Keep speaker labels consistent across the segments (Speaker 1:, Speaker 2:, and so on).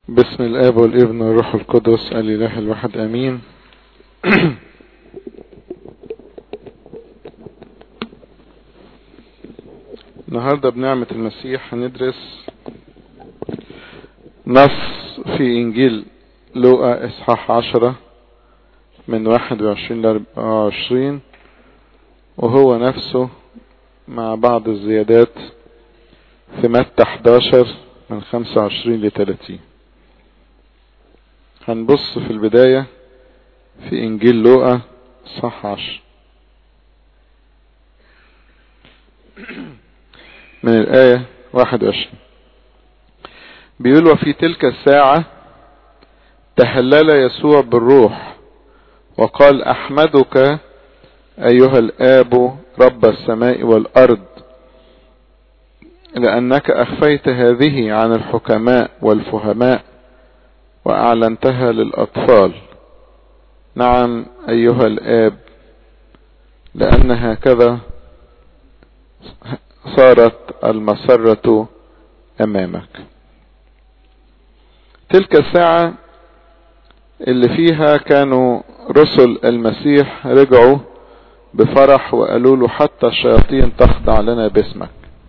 Speaker 1: بسم الاب والابن والروح القدس الاله الواحد امين النهارده بنعمة المسيح هندرس نص في انجيل لوقا اصحاح عشرة من واحد وعشرين لاربعة وعشرين وهو نفسه مع بعض الزيادات في متى 11 من 25 ل 30 هنبص في البداية في انجيل لوقا صح عشر من الآية 21 بيقول وفي تلك الساعة تهلل يسوع بالروح وقال أحمدك أيها الآب رب السماء والأرض لأنك أخفيت هذه عن الحكماء والفهماء وأعلنتها للأطفال نعم أيها الآب لأن هكذا صارت المسرة أمامك تلك الساعة اللي فيها كانوا رسل المسيح رجعوا بفرح وقالوا له حتى الشياطين تخضع لنا باسمك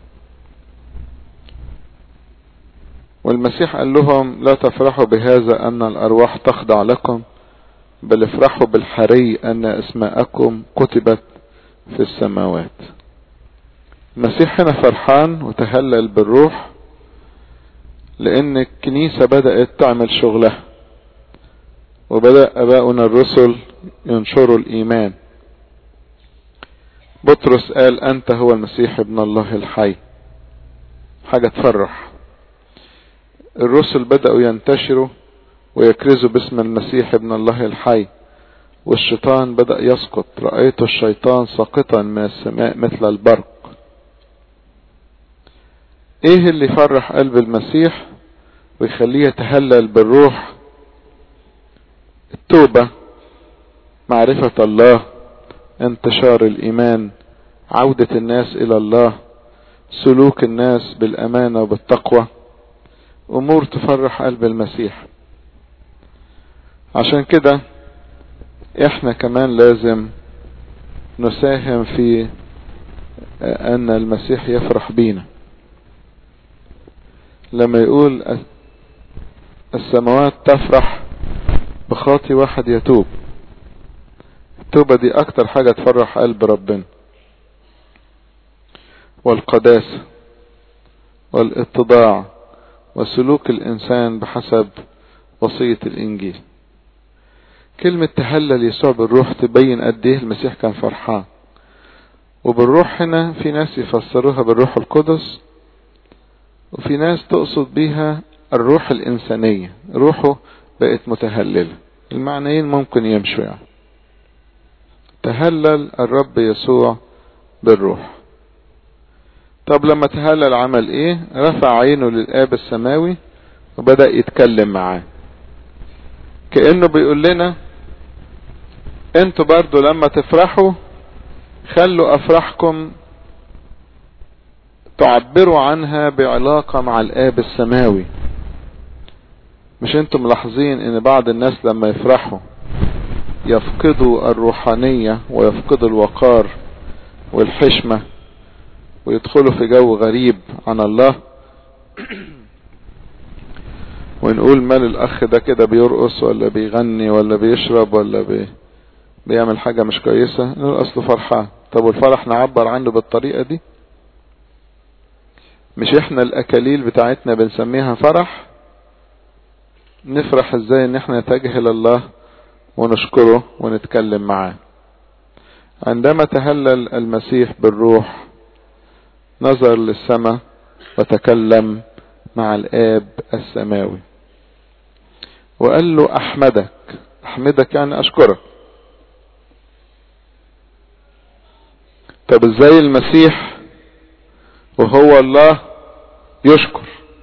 Speaker 1: والمسيح قال لهم لا تفرحوا بهذا أن الأرواح تخضع لكم بل افرحوا بالحري أن أسماءكم كتبت في السماوات المسيح هنا فرحان وتهلل بالروح لأن الكنيسة بدأت تعمل شغلها وبدأ أباؤنا الرسل ينشروا الإيمان بطرس قال أنت هو المسيح ابن الله الحي حاجة تفرح الرسل بدأوا ينتشروا ويكرزوا باسم المسيح ابن الله الحي والشيطان بدأ يسقط رأيت الشيطان ساقطا من السماء مثل البرق ايه اللي يفرح قلب المسيح ويخليه يتهلل بالروح التوبة معرفة الله انتشار الايمان عودة الناس الى الله سلوك الناس بالامانة وبالتقوى امور تفرح قلب المسيح عشان كده احنا كمان لازم نساهم في ان المسيح يفرح بينا لما يقول السماوات تفرح بخاطي واحد يتوب التوبة دي اكتر حاجة تفرح قلب ربنا والقداسة والاتضاع وسلوك الإنسان بحسب وصية الإنجيل كلمة تهلل يسوع بالروح تبين قد ايه المسيح كان فرحان وبالروح هنا في ناس يفسروها بالروح القدس وفي ناس تقصد بيها الروح الإنسانية روحه بقت متهللة المعنيين ممكن يمشوا يعني تهلل الرب يسوع بالروح طب لما تهلل عمل ايه رفع عينه للآب السماوي وبدأ يتكلم معاه كأنه بيقول لنا انتوا برضو لما تفرحوا خلوا افراحكم تعبروا عنها بعلاقة مع الآب السماوي مش انتم ملاحظين ان بعض الناس لما يفرحوا يفقدوا الروحانية ويفقدوا الوقار والحشمة ويدخلوا في جو غريب عن الله ونقول مال الاخ ده كده بيرقص ولا بيغني ولا بيشرب ولا بي بيعمل حاجة مش كويسة نقول اصله فرحان طب والفرح نعبر عنه بالطريقة دي مش احنا الاكاليل بتاعتنا بنسميها فرح نفرح ازاي ان احنا نتجه لله ونشكره ونتكلم معاه عندما تهلل المسيح بالروح نظر للسماء وتكلم مع الآب السماوي وقال له أحمدك أحمدك يعني أشكرك طب ازاي المسيح وهو الله يشكر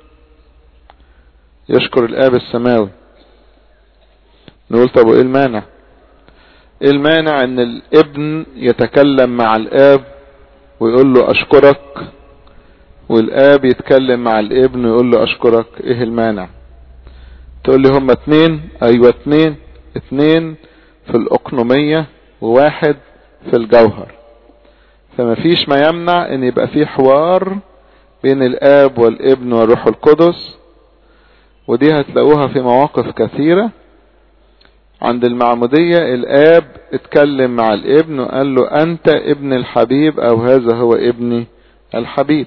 Speaker 1: يشكر الآب السماوي نقول طب وايه المانع ايه المانع ان الابن يتكلم مع الآب ويقول له اشكرك والاب يتكلم مع الابن ويقول له اشكرك ايه المانع تقول لي هما اتنين ايوه اتنين اتنين في الاقنومية وواحد في الجوهر فما فيش ما يمنع ان يبقى في حوار بين الاب والابن والروح القدس ودي هتلاقوها في مواقف كثيرة عند المعمودية الاب اتكلم مع الابن وقال له انت ابن الحبيب او هذا هو ابني الحبيب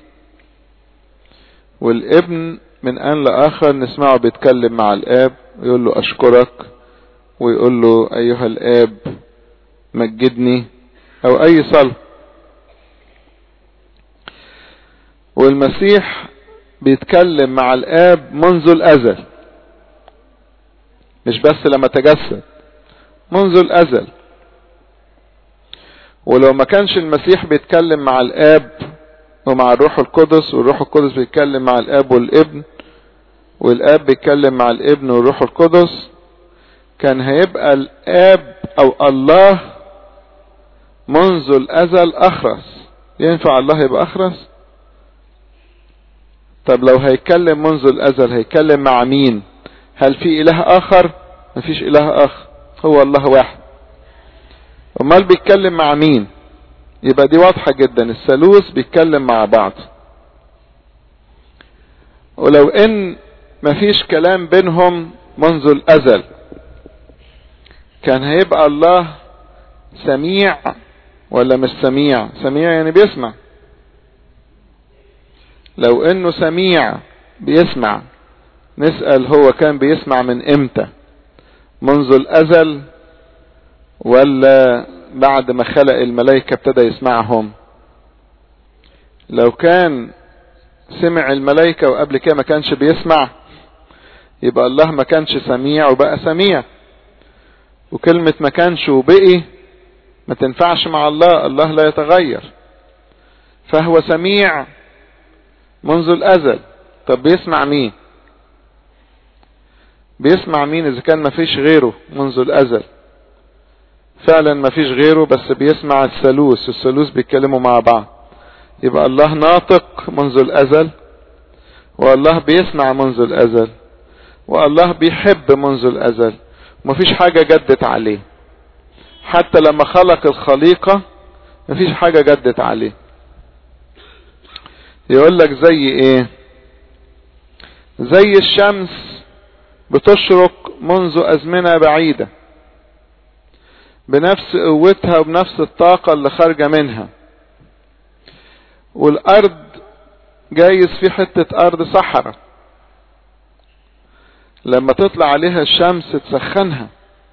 Speaker 1: والابن من ان لاخر نسمعه بيتكلم مع الاب ويقول له اشكرك ويقول له ايها الاب مجدني او اي صلاه والمسيح بيتكلم مع الاب منذ الازل مش بس لما تجسد منذ الازل ولو ما كانش المسيح بيتكلم مع الاب ومع الروح القدس والروح القدس بيتكلم مع الاب والابن والاب بيتكلم مع الابن والروح القدس كان هيبقى الاب او الله منذ الازل اخرس ينفع الله يبقى اخرس طب لو هيتكلم منذ الازل هيتكلم مع مين هل في اله اخر مفيش اله اخر هو الله واحد امال بيتكلم مع مين يبقى دي واضحة جدا الثالوث بيتكلم مع بعض ولو ان مفيش كلام بينهم منذ الازل كان هيبقى الله سميع ولا مش سميع سميع يعني بيسمع لو انه سميع بيسمع نسأل هو كان بيسمع من امتى منذ الازل ولا بعد ما خلق الملائكة ابتدى يسمعهم لو كان سمع الملائكة وقبل كده ما كانش بيسمع يبقى الله ما كانش سميع وبقى سميع وكلمة ما كانش وبقي ما تنفعش مع الله الله لا يتغير فهو سميع منذ الازل طب بيسمع مين بيسمع مين اذا كان ما فيش غيره منذ الازل فعلا ما فيش غيره بس بيسمع الثالوث الثالوث بيتكلموا مع بعض يبقى الله ناطق منذ الازل والله بيسمع منذ الازل والله بيحب منذ الازل مفيش حاجة جدت عليه حتى لما خلق الخليقة مفيش حاجة جدت عليه يقول لك زي ايه زي الشمس بتشرق منذ ازمنة بعيدة بنفس قوتها وبنفس الطاقة اللي خارجة منها والارض جايز في حتة ارض صحراء لما تطلع عليها الشمس تسخنها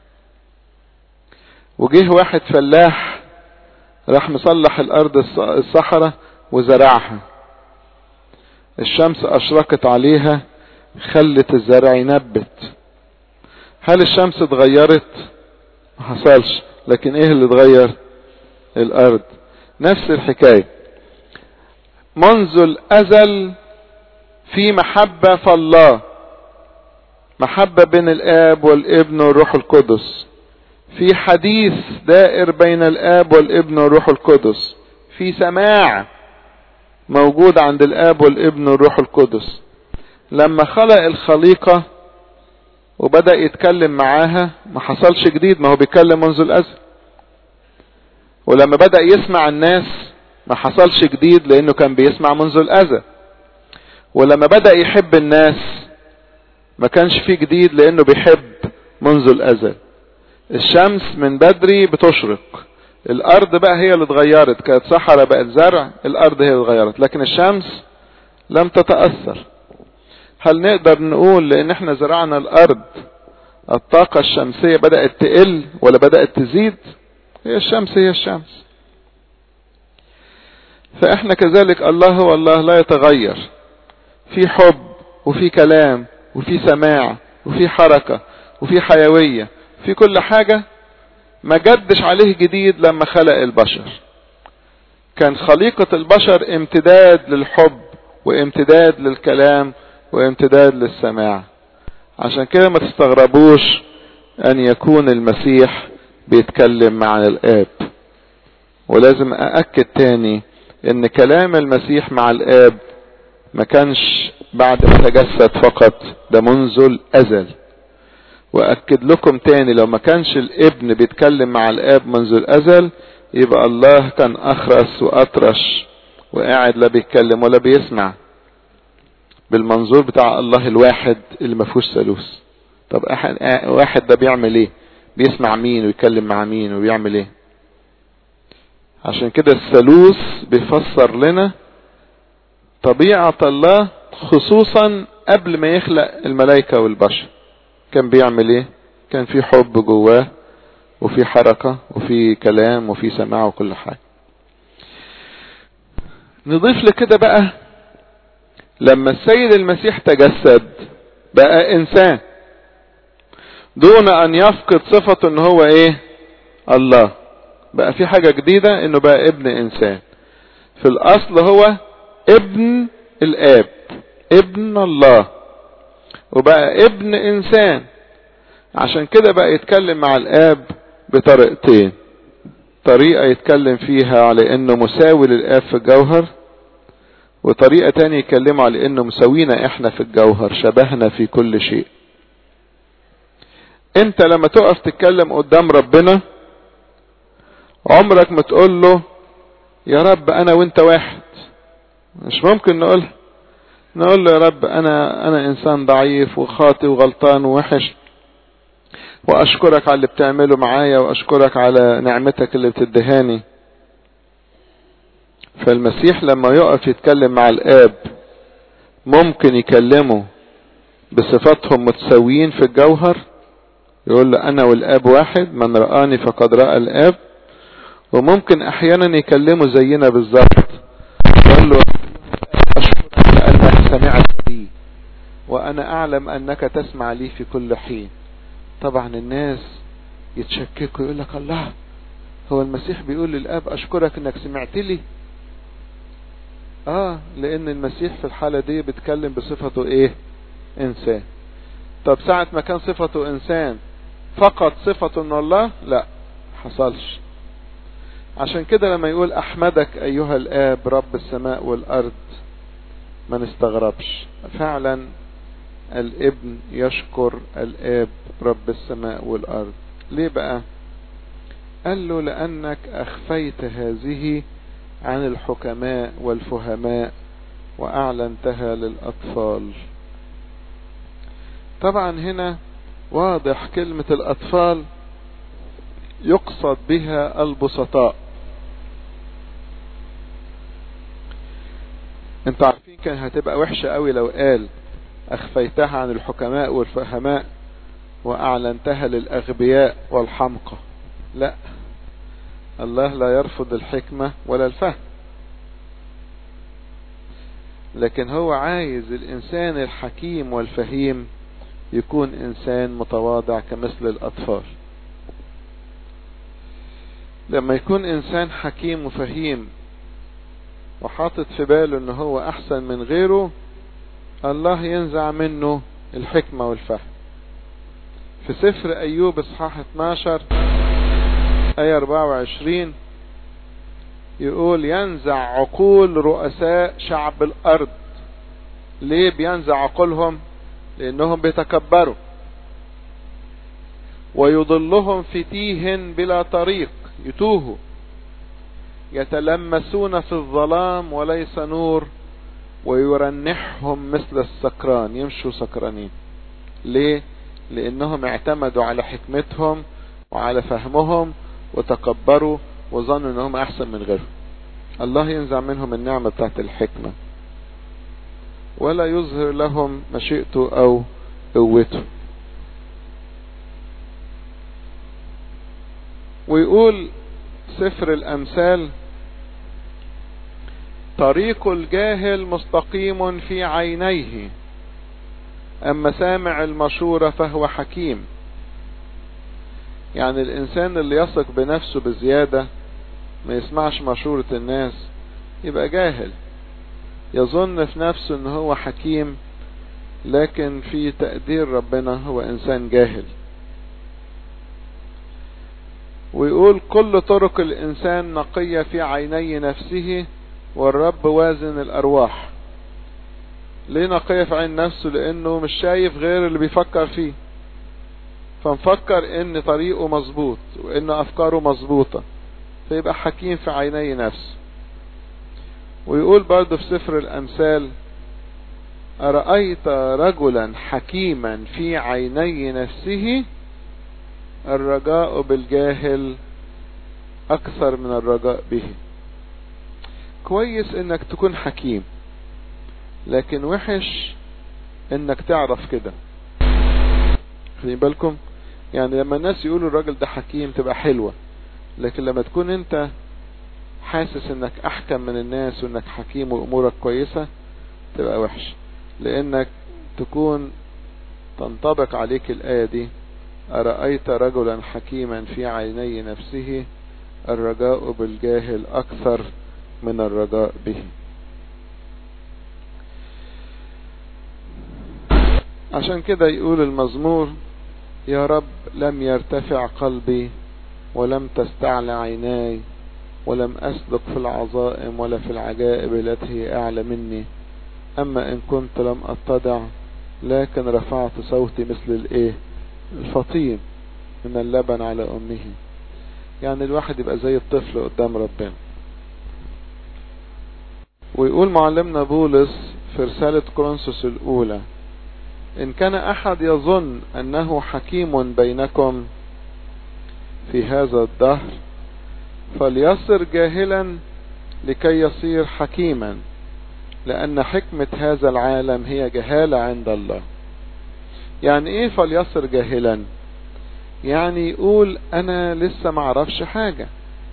Speaker 1: وجه واحد فلاح راح مصلح الارض الصحراء وزرعها الشمس اشرقت عليها خلت الزرع ينبت هل الشمس اتغيرت ما حصلش لكن ايه اللي اتغير الارض نفس الحكاية منذ الازل في محبة فالله محبة بين الاب والابن والروح القدس في حديث دائر بين الاب والابن والروح القدس في سماع موجود عند الاب والابن والروح القدس لما خلق الخليقة وبدأ يتكلم معاها ما حصلش جديد ما هو بيتكلم منذ الازل ولما بدأ يسمع الناس ما حصلش جديد لانه كان بيسمع منذ الازل ولما بدأ يحب الناس ما كانش فيه جديد لانه بيحب منذ الازل الشمس من بدري بتشرق الارض بقى هي اللي اتغيرت كانت صحراء بقت زرع الارض هي اللي اتغيرت لكن الشمس لم تتأثر هل نقدر نقول لان احنا زرعنا الارض الطاقة الشمسية بدأت تقل ولا بدأت تزيد هي الشمس هي الشمس فاحنا كذلك الله هو الله لا يتغير في حب وفي كلام وفي سماع وفي حركة وفي حيوية في كل حاجة ما جدش عليه جديد لما خلق البشر كان خليقة البشر امتداد للحب وامتداد للكلام وامتداد للسماع عشان كده ما تستغربوش ان يكون المسيح بيتكلم مع الاب ولازم اأكد تاني ان كلام المسيح مع الاب ما كانش بعد ما تجسد فقط ده منذ الازل وأكد لكم تاني لو ما كانش الابن بيتكلم مع الآب منذ الأزل يبقى الله كان أخرس وأطرش وقاعد لا بيتكلم ولا بيسمع بالمنظور بتاع الله الواحد اللي ما فيهوش ثالوث طب واحد ده بيعمل ايه بيسمع مين ويتكلم مع مين وبيعمل ايه عشان كده الثالوث بيفسر لنا طبيعة الله خصوصا قبل ما يخلق الملائكة والبشر كان بيعمل ايه كان في حب جواه وفي حركة وفي كلام وفي سماع وكل حاجة نضيف لكده بقى لما السيد المسيح تجسد بقى انسان دون ان يفقد صفته ان هو ايه الله بقى في حاجة جديدة انه بقى ابن انسان في الاصل هو ابن الاب ابن الله وبقى ابن انسان عشان كده بقى يتكلم مع الاب بطريقتين طريقة يتكلم فيها على انه مساوي للاب في الجوهر وطريقة تانية يتكلموا على انه مساوينا احنا في الجوهر شبهنا في كل شيء انت لما تقف تتكلم قدام ربنا عمرك ما تقول له يا رب انا وانت واحد مش ممكن نقول نقول له يا رب انا انا انسان ضعيف وخاطي وغلطان ووحش واشكرك على اللي بتعمله معايا واشكرك على نعمتك اللي بتدهاني فالمسيح لما يقف يتكلم مع الاب ممكن يكلمه بصفاتهم متساويين في الجوهر يقول له انا والاب واحد من رآني فقد رأى الاب وممكن احيانا يكلمه زينا بالظبط يقول له اشكرك لانك سمعت لي وانا اعلم انك تسمع لي في كل حين طبعا الناس يتشككوا يقول لك الله هو المسيح بيقول للاب اشكرك انك سمعت لي اه لان المسيح في الحالة دي بيتكلم بصفته ايه انسان طب ساعة ما كان صفته انسان فقط صفته ان الله لا حصلش عشان كده لما يقول احمدك ايها الاب رب السماء والارض ما نستغربش فعلا الابن يشكر الاب رب السماء والارض ليه بقى قال له لانك اخفيت هذه عن الحكماء والفهماء واعلنتها للاطفال طبعا هنا واضح كلمة الاطفال يقصد بها البسطاء انتوا عارفين كان هتبقى وحشة قوي لو قال اخفيتها عن الحكماء والفهماء واعلنتها للاغبياء والحمقى لا الله لا يرفض الحكمة ولا الفهم لكن هو عايز الانسان الحكيم والفهيم يكون انسان متواضع كمثل الاطفال لما يكون انسان حكيم وفهيم وحاطط في باله ان هو احسن من غيره الله ينزع منه الحكمة والفهم في سفر ايوب اصحاح 12 آية 24 يقول ينزع عقول رؤساء شعب الأرض ليه بينزع عقولهم لأنهم بيتكبروا ويضلهم في تيه بلا طريق يتوهوا يتلمسون في الظلام وليس نور ويرنحهم مثل السكران يمشوا سكرانين ليه لانهم اعتمدوا على حكمتهم وعلى فهمهم وتكبروا وظنوا انهم احسن من غيرهم الله ينزع منهم النعمة بتاعت الحكمة ولا يظهر لهم مشيئته او قوته ويقول سفر الامثال طريق الجاهل مستقيم في عينيه اما سامع المشورة فهو حكيم يعني الانسان اللي يثق بنفسه بزيادة ما يسمعش مشورة الناس يبقى جاهل يظن في نفسه ان هو حكيم لكن في تقدير ربنا هو انسان جاهل ويقول كل طرق الانسان نقية في عيني نفسه والرب وازن الارواح ليه نقية في عين نفسه لانه مش شايف غير اللي بيفكر فيه فنفكر ان طريقه مظبوط وان افكاره مظبوطة فيبقى حكيم في عيني نفسه ويقول برضه في سفر الامثال أرأيت رجلا حكيما في عيني نفسه الرجاء بالجاهل أكثر من الرجاء به كويس انك تكون حكيم لكن وحش انك تعرف كده خلي بالكم يعني لما الناس يقولوا الراجل ده حكيم تبقى حلوة لكن لما تكون انت حاسس انك احكم من الناس وانك حكيم وامورك كويسة تبقى وحش لانك تكون تنطبق عليك الآية دي أرأيت رجلا حكيما في عيني نفسه الرجاء بالجاهل أكثر من الرجاء به عشان كده يقول المزمور يا رب لم يرتفع قلبي ولم تستعلى عيناي ولم أسلك في العظائم ولا في العجائب التي هي أعلى مني أما إن كنت لم أتضع لكن رفعت صوتي مثل الإيه الفطيم من اللبن على أمه يعني الواحد يبقى زي الطفل قدام ربنا ويقول معلمنا بولس في رسالة كورنثوس الأولى إن كان أحد يظن أنه حكيم بينكم في هذا الدهر فليصر جاهلا لكي يصير حكيما لأن حكمة هذا العالم هي جهالة عند الله يعني إيه فليصر جاهلا يعني يقول أنا لسه معرفش حاجة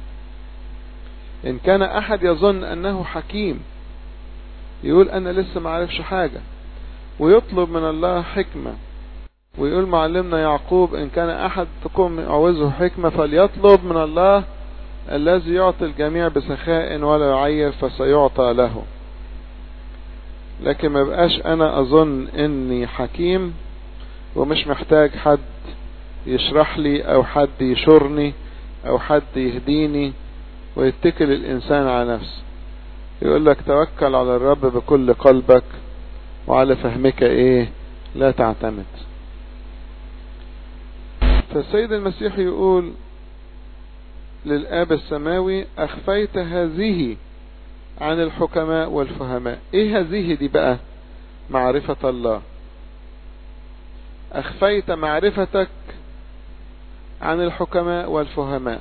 Speaker 1: إن كان أحد يظن أنه حكيم يقول أنا لسه معرفش حاجة ويطلب من الله حكمة ويقول معلمنا يعقوب إن كان أحد تكون يعوزه حكمة فليطلب من الله الذي يعطي الجميع بسخاء ولا يعير فسيعطى له لكن ما بقاش أنا أظن إني حكيم ومش محتاج حد يشرح لي أو حد يشرني أو حد يهديني ويتكل الإنسان على نفسه يقول لك توكل على الرب بكل قلبك وعلى فهمك ايه لا تعتمد فالسيد المسيح يقول للآب السماوي أخفيت هذه عن الحكماء والفهماء ايه هذه دي بقى معرفة الله أخفيت معرفتك عن الحكماء والفهماء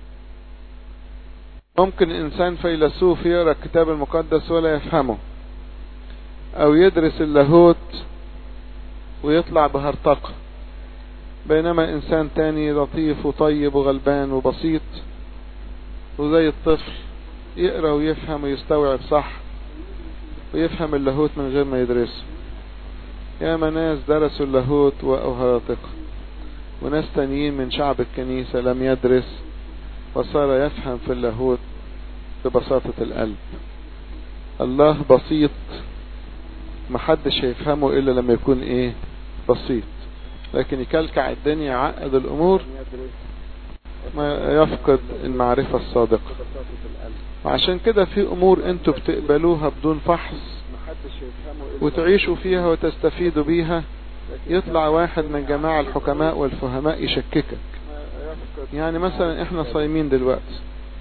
Speaker 1: ممكن إنسان فيلسوف يقرأ الكتاب المقدس ولا يفهمه أو يدرس اللاهوت ويطلع بهرطقة بينما إنسان تاني لطيف وطيب وغلبان وبسيط وزي الطفل يقرأ ويفهم ويستوعب صح ويفهم اللاهوت من غير ما يدرسه يا ناس درسوا اللاهوت وهرطقة وناس تانيين من شعب الكنيسة لم يدرس وصار يفهم في اللاهوت ببساطة القلب الله بسيط محدش هيفهمه الا لما يكون ايه بسيط لكن يكلكع الدنيا يعقد الامور ما يفقد المعرفة الصادقة وعشان كده في امور انتوا بتقبلوها بدون فحص وتعيشوا فيها وتستفيدوا بيها يطلع واحد من جماعة الحكماء والفهماء يشككك يعني مثلا احنا صايمين دلوقتي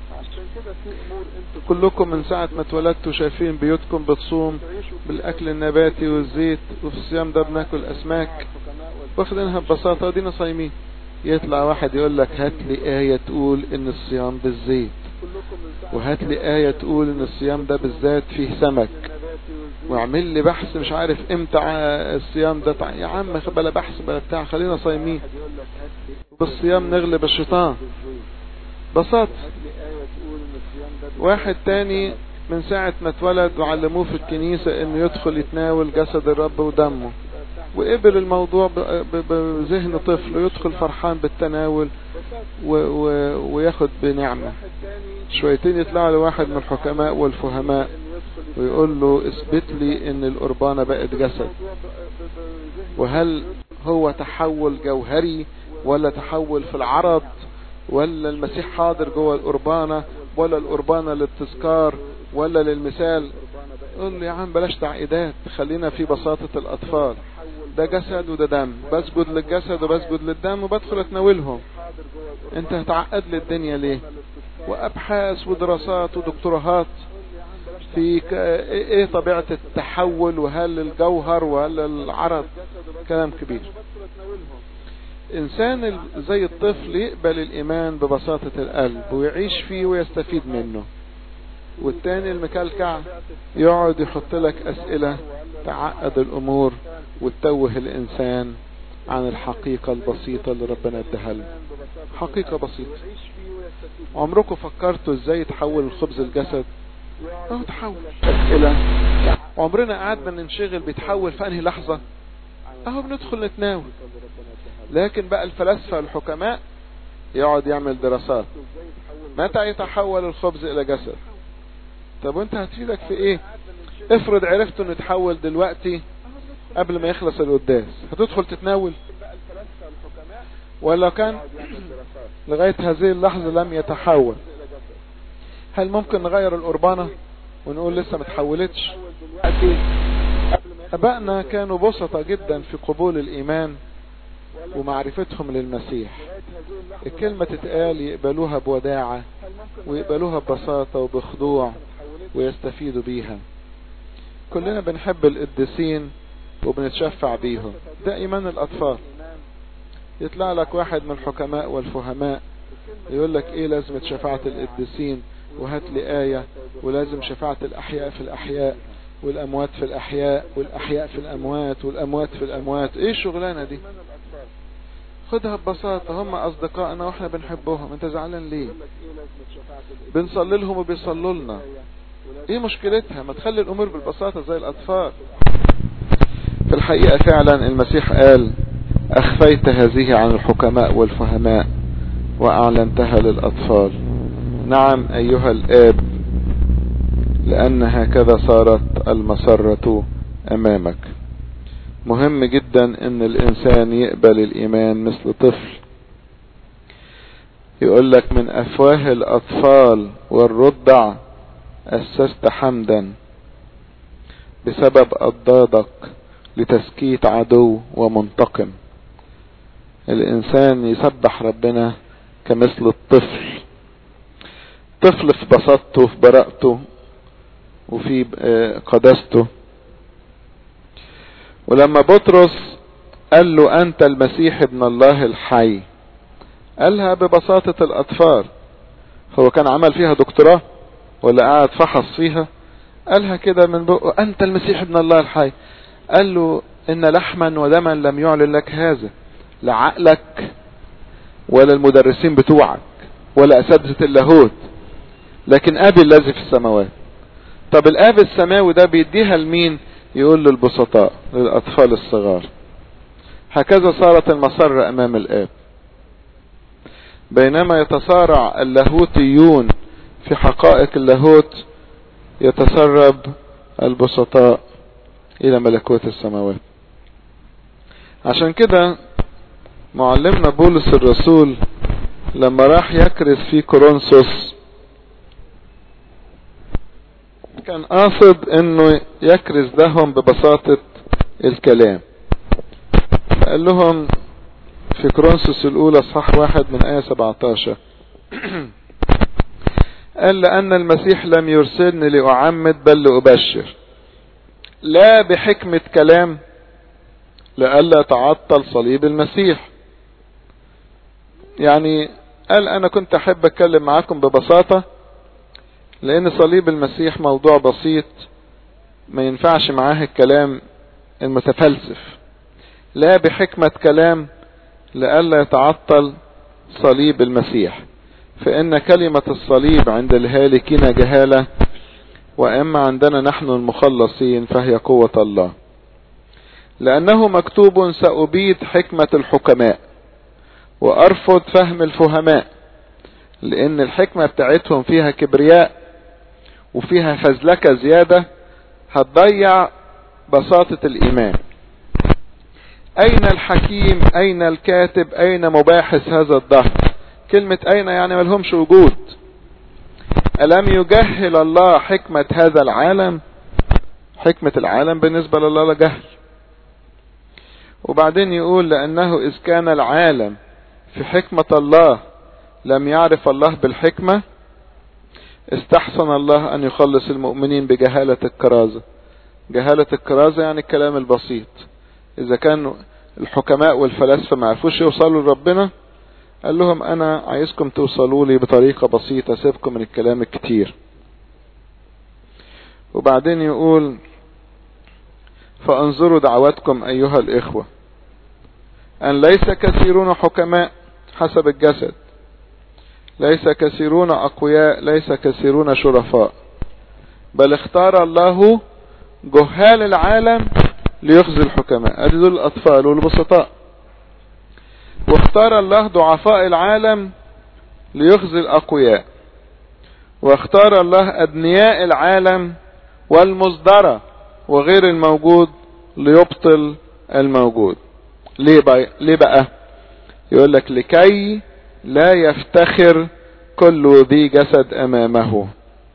Speaker 1: كلكم من ساعة ما اتولدتوا شايفين بيوتكم بتصوم بالاكل النباتي والزيت وفي الصيام ده بناكل اسماك واخدينها ببساطة ودينا صايمين يطلع واحد يقول لك هات لي آية تقول ان الصيام بالزيت وهات لي آية تقول ان الصيام ده بالذات فيه سمك واعمل لي بحث مش عارف امتى الصيام ده تع... يا عم بلا بحث بلا بتاع خلينا صايمين بالصيام نغلب الشيطان بساطة واحد تاني من ساعة ما اتولد وعلموه في الكنيسة انه يدخل يتناول جسد الرب ودمه وقبل الموضوع بذهن طفل ويدخل فرحان بالتناول و و وياخد بنعمة شويتين يطلع له واحد من الحكماء والفهماء ويقول له اثبت لي ان القربانة بقت جسد وهل هو تحول جوهري ولا تحول في العرض ولا المسيح حاضر جوه القربانة ولا القربانة للتذكار ولا للمثال قول له يا عم بلاش تعقيدات خلينا في بساطة الأطفال ده جسد وده دم بسجد للجسد وبسجد للدم وبدخل اتناولهم انت هتعقد لي الدنيا ليه وابحاث ودراسات ودكتوراهات في ك... ايه طبيعة التحول وهل الجوهر وهل العرض كلام كبير انسان زي الطفل يقبل الايمان ببساطة القلب ويعيش فيه ويستفيد منه والتاني المكلكع يقعد يحط لك اسئلة تعقد الامور وتتوه الانسان عن الحقيقة البسيطة اللي ربنا اداها له حقيقة بسيطة عمركم فكرتوا ازاي تحول الخبز الجسد اهو تحول اسئلة عمرنا قعدنا ننشغل بيتحول في انهي لحظة اهو بندخل نتناول لكن بقى الفلاسفة الحكماء يقعد يعمل دراسات متى يتحول الخبز الى جسد طب وانت هتفيدك في ايه افرض عرفت انه يتحول دلوقتي قبل ما يخلص القداس هتدخل تتناول ولو كان لغاية هذه اللحظة لم يتحول هل ممكن نغير القربانة ونقول لسه ما تحولتش ابائنا كانوا بسطة جدا في قبول الايمان ومعرفتهم للمسيح الكلمة تتقال يقبلوها بوداعة ويقبلوها ببساطة وبخضوع ويستفيدوا بيها كلنا بنحب القديسين وبنتشفع بيهم ده ايمان الاطفال يطلع لك واحد من الحكماء والفهماء يقول لك ايه لازمة شفاعة القديسين وهات لي آية ولازم شفاعة الأحياء في الأحياء والأموات في الأحياء والأحياء في الأموات والأموات في الأموات إيه الشغلانة دي خدها ببساطة هم أصدقائنا وإحنا بنحبهم أنت زعلان ليه بنصلي لهم وبيصلوا لنا إيه مشكلتها ما تخلي الأمور بالبساطة زي الأطفال في الحقيقة فعلا المسيح قال أخفيت هذه عن الحكماء والفهماء وأعلنتها للأطفال نعم أيها الآب لأن هكذا صارت المسرة أمامك مهم جدا أن الإنسان يقبل الإيمان مثل طفل يقول لك من أفواه الأطفال والرضع أسست حمدا بسبب أضدادك لتسكيت عدو ومنتقم الإنسان يسبح ربنا كمثل الطفل طفل في بساطته في براءته وفي قداسته ولما بطرس قال له أنت المسيح ابن الله الحي قالها ببساطة الأطفال هو كان عمل فيها دكتوراه ولا قاعد فحص فيها قالها كده من بقه أنت المسيح ابن الله الحي قال له إن لحما ودما لم يعلن لك هذا لا عقلك ولا المدرسين بتوعك ولا أساتذة اللاهوت لكن أبي الذي في السماوات طب الآب السماوي ده بيديها لمين يقول للبسطاء للأطفال الصغار هكذا صارت المسرة أمام الآب بينما يتصارع اللاهوتيون في حقائق اللاهوت يتسرب البسطاء إلى ملكوت السماوات عشان كده معلمنا بولس الرسول لما راح يكرز في كورنثوس كان قاصد انه يكرز لهم ببساطة الكلام قال لهم في كرونسوس الاولى صح واحد من ايه 17 قال لان المسيح لم يرسلني لاعمد بل لابشر لا بحكمة كلام لئلا تعطل صليب المسيح يعني قال انا كنت احب اتكلم معاكم ببساطة لان صليب المسيح موضوع بسيط ما ينفعش معاه الكلام المتفلسف لا بحكمة كلام لئلا يتعطل صليب المسيح فإن كلمة الصليب عند الهالكين جهالة وأما عندنا نحن المخلصين فهي قوة الله لأنه مكتوب سأبيد حكمة الحكماء وأرفض فهم الفهماء لأن الحكمة بتاعتهم فيها كبرياء وفيها فزلكة زيادة هتضيع بساطة الإيمان أين الحكيم أين الكاتب أين مباحث هذا الدهر كلمة أين يعني ملهمش وجود ألم يجهل الله حكمة هذا العالم حكمة العالم بالنسبة لله لا جهل وبعدين يقول لأنه إذ كان العالم في حكمة الله لم يعرف الله بالحكمة استحسن الله أن يخلص المؤمنين بجهالة الكرازة جهالة الكرازة يعني الكلام البسيط إذا كانوا الحكماء والفلاسفة ما عرفوش يوصلوا لربنا قال لهم أنا عايزكم توصلوا لي بطريقة بسيطة سيبكم من الكلام الكتير وبعدين يقول فانظروا دعواتكم أيها الإخوة أن ليس كثيرون حكماء حسب الجسد ليس كثيرون أقوياء ليس كثيرون شرفاء بل اختار الله جهال العالم ليخزي الحكماء ادي دول الاطفال والبسطاء واختار الله ضعفاء العالم ليخزي الاقوياء واختار الله ادنياء العالم والمصدرة وغير الموجود ليبطل الموجود ليه بقى, ليه بقى يقول لك لكي لا يفتخر كل ذي جسد امامه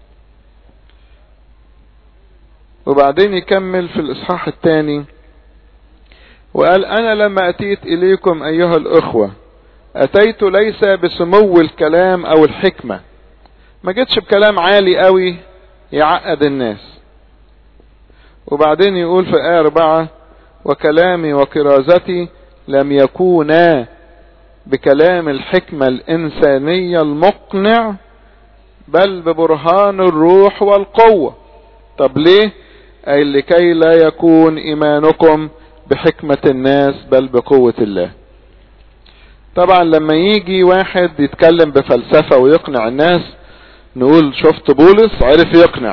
Speaker 1: وبعدين يكمل في الاصحاح الثاني وقال انا لما اتيت اليكم ايها الاخوة اتيت ليس بسمو الكلام او الحكمة ما جيتش بكلام عالي قوي يعقد الناس وبعدين يقول في آية أربعة وكلامي وكرازتي لم يكونا بكلام الحكمة الإنسانية المقنع بل ببرهان الروح والقوة طب ليه أي لكي لا يكون إيمانكم بحكمة الناس بل بقوة الله طبعا لما يجي واحد يتكلم بفلسفة ويقنع الناس نقول شفت بولس عرف يقنع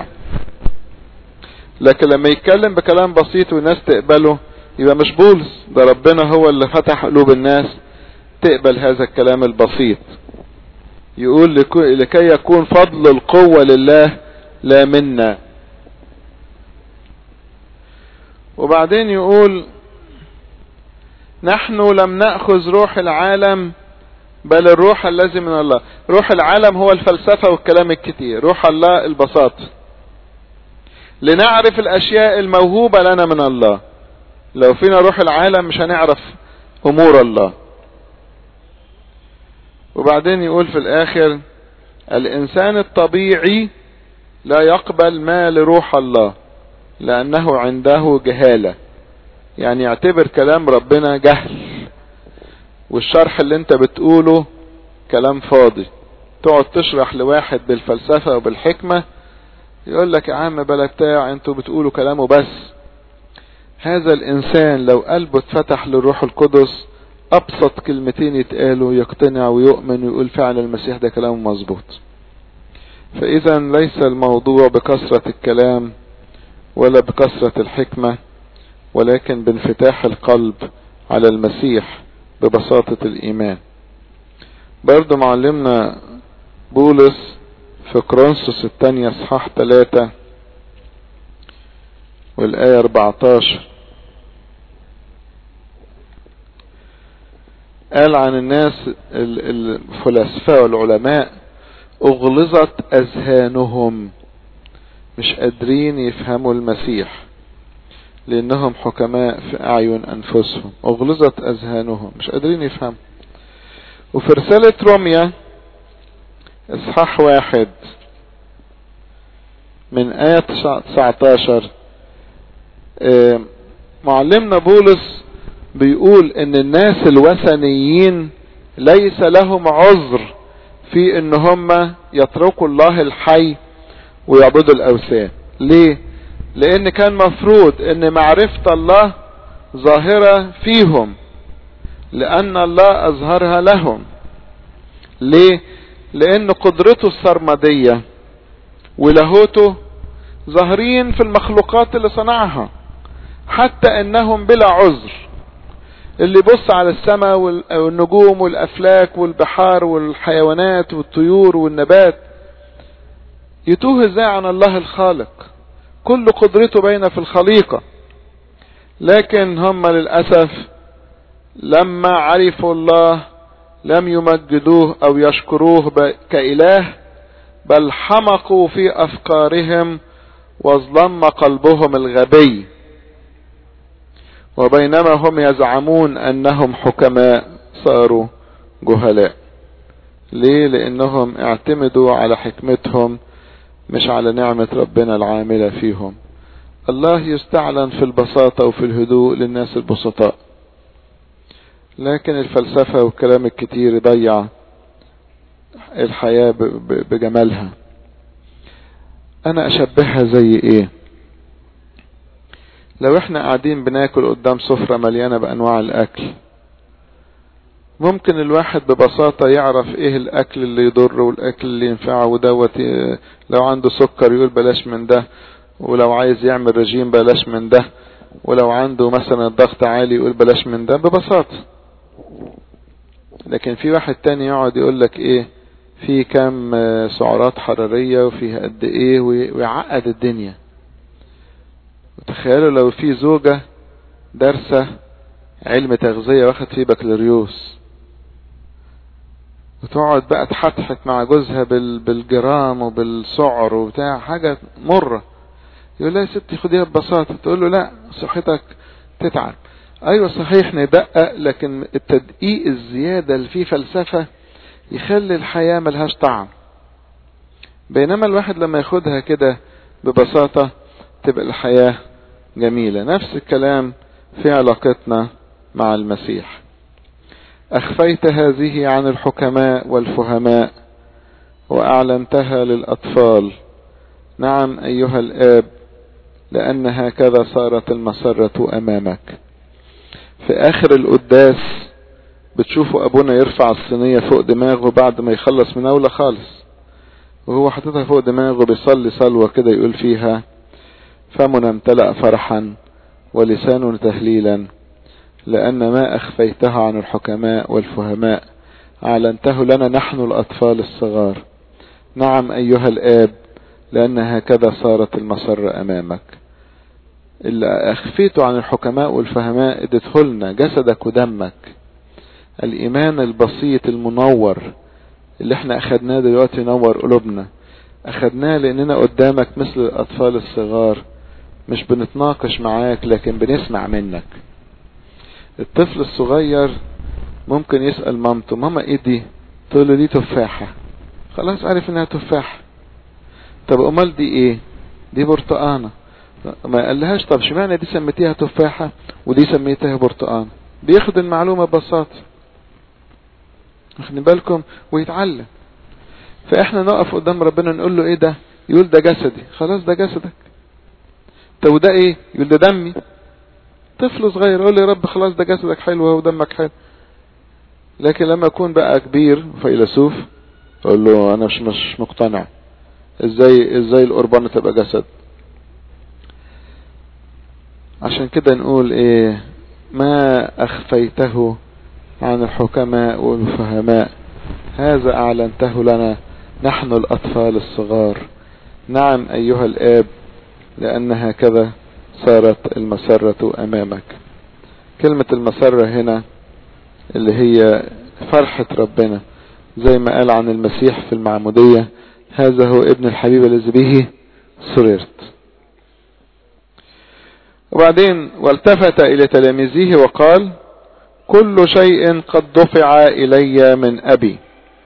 Speaker 1: لكن لما يتكلم بكلام بسيط والناس تقبله يبقى مش بولس ده ربنا هو اللي فتح قلوب الناس تقبل هذا الكلام البسيط يقول لكي يكون فضل القوة لله لا منا وبعدين يقول نحن لم نأخذ روح العالم بل الروح الذي من الله روح العالم هو الفلسفة والكلام الكتير روح الله البساطة لنعرف الاشياء الموهوبة لنا من الله لو فينا روح العالم مش هنعرف امور الله وبعدين يقول في الاخر الانسان الطبيعي لا يقبل ما لروح الله لانه عنده جهالة يعني يعتبر كلام ربنا جهل والشرح اللي انت بتقوله كلام فاضي تقعد تشرح لواحد بالفلسفة وبالحكمة يقول لك يا عم بلا بتاع انتوا بتقولوا كلامه بس هذا الانسان لو قلبه اتفتح للروح القدس ابسط كلمتين يتقالوا يقتنع ويؤمن ويقول فعلا المسيح ده كلامه مظبوط فاذا ليس الموضوع بكثرة الكلام ولا بكثرة الحكمة ولكن بانفتاح القلب على المسيح ببساطة الايمان برضو معلمنا بولس في كرونسوس الثانية اصحاح 3 والآية 14 قال عن الناس الفلاسفة والعلماء اغلظت اذهانهم مش قادرين يفهموا المسيح لانهم حكماء في اعين انفسهم اغلظت اذهانهم مش قادرين يفهموا وفي رسالة روميا اصحاح واحد من آية 19 معلمنا بولس بيقول ان الناس الوثنيين ليس لهم عذر في ان هم يتركوا الله الحي ويعبدوا الاوثان ليه لان كان مفروض ان معرفة الله ظاهرة فيهم لان الله اظهرها لهم ليه لان قدرته السرمدية ولاهوته ظاهرين في المخلوقات اللي صنعها حتى انهم بلا عذر اللي يبص على السماء والنجوم والافلاك والبحار والحيوانات والطيور والنبات يتوه ازاي عن الله الخالق كل قدرته باينة في الخليقة لكن هم للأسف لما عرفوا الله لم يمجدوه او يشكروه كإله بل حمقوا في افكارهم واظلم قلبهم الغبي وبينما هم يزعمون انهم حكماء صاروا جهلاء ليه لانهم اعتمدوا على حكمتهم مش على نعمة ربنا العاملة فيهم الله يستعلن في البساطة وفي الهدوء للناس البسطاء لكن الفلسفة والكلام الكتير يضيع الحياة بجمالها انا اشبهها زي ايه لو احنا قاعدين بناكل قدام سفرة مليانة بانواع الاكل ممكن الواحد ببساطة يعرف ايه الاكل اللي يضر والاكل اللي ينفعه ودوت لو عنده سكر يقول بلاش من ده ولو عايز يعمل رجيم بلاش من ده ولو عنده مثلا الضغط عالي يقول بلاش من ده ببساطة لكن في واحد تاني يقعد يقول لك ايه في كم سعرات حرارية وفيها قد ايه ويعقد الدنيا وتخيلوا لو في زوجة دارسة علم تغذية واخد فيه بكالوريوس وتقعد بقى تحتحت مع جوزها بالجرام وبالسعر وبتاع حاجة مرة يقول لها يا ستي خديها ببساطة تقول له لا صحتك تتعب ايوه صحيح ندقق لكن التدقيق الزيادة اللي فيه فلسفة يخلي الحياة ملهاش طعم بينما الواحد لما ياخدها كده ببساطة تبقى الحياة جميلة نفس الكلام في علاقتنا مع المسيح أخفيت هذه عن الحكماء والفهماء وأعلنتها للأطفال نعم أيها الآب لأن هكذا صارت المسرة أمامك في آخر القداس بتشوفوا أبونا يرفع الصينية فوق دماغه بعد ما يخلص مناولة خالص وهو حاططها فوق دماغه بيصلي صلوة كده يقول فيها فمنا امتلأ فرحا ولسان تهليلا لأن ما أخفيته عن الحكماء والفهماء أعلنته لنا نحن الأطفال الصغار نعم أيها الآب لأن هكذا صارت المسر أمامك اللي أخفيته عن الحكماء والفهماء ادته لنا جسدك ودمك الإيمان البسيط المنور اللي احنا أخدناه دلوقتي ينور قلوبنا أخدناه لأننا قدامك مثل الأطفال الصغار مش بنتناقش معاك لكن بنسمع منك الطفل الصغير ممكن يسأل مامته ماما ايه دي تقول له دي تفاحة خلاص عارف انها تفاحة طب امال دي ايه دي برتقانة ما قالهاش طب شمعنى دي سميتيها تفاحة ودي سميتها برتقانة بياخد المعلومة ببساطة واخدين بالكم ويتعلم فاحنا نقف قدام ربنا نقول له ايه ده يقول ده جسدي خلاص ده جسدك طب وده ايه يقول ده دمي طفل صغير يقول لي يا رب خلاص ده جسدك حلو ودمك حلو لكن لما اكون بقى كبير فيلسوف اقول له انا مش مش مقتنع ازاي ازاي القربان تبقى جسد عشان كده نقول ايه ما اخفيته عن الحكماء والفهماء هذا اعلنته لنا نحن الاطفال الصغار نعم ايها الاب لان هكذا صارت المسرة امامك كلمة المسرة هنا اللي هي فرحة ربنا زي ما قال عن المسيح في المعمودية هذا هو ابن الحبيب الذي به سررت وبعدين والتفت الى تلاميذه وقال كل شيء قد دفع الي من ابي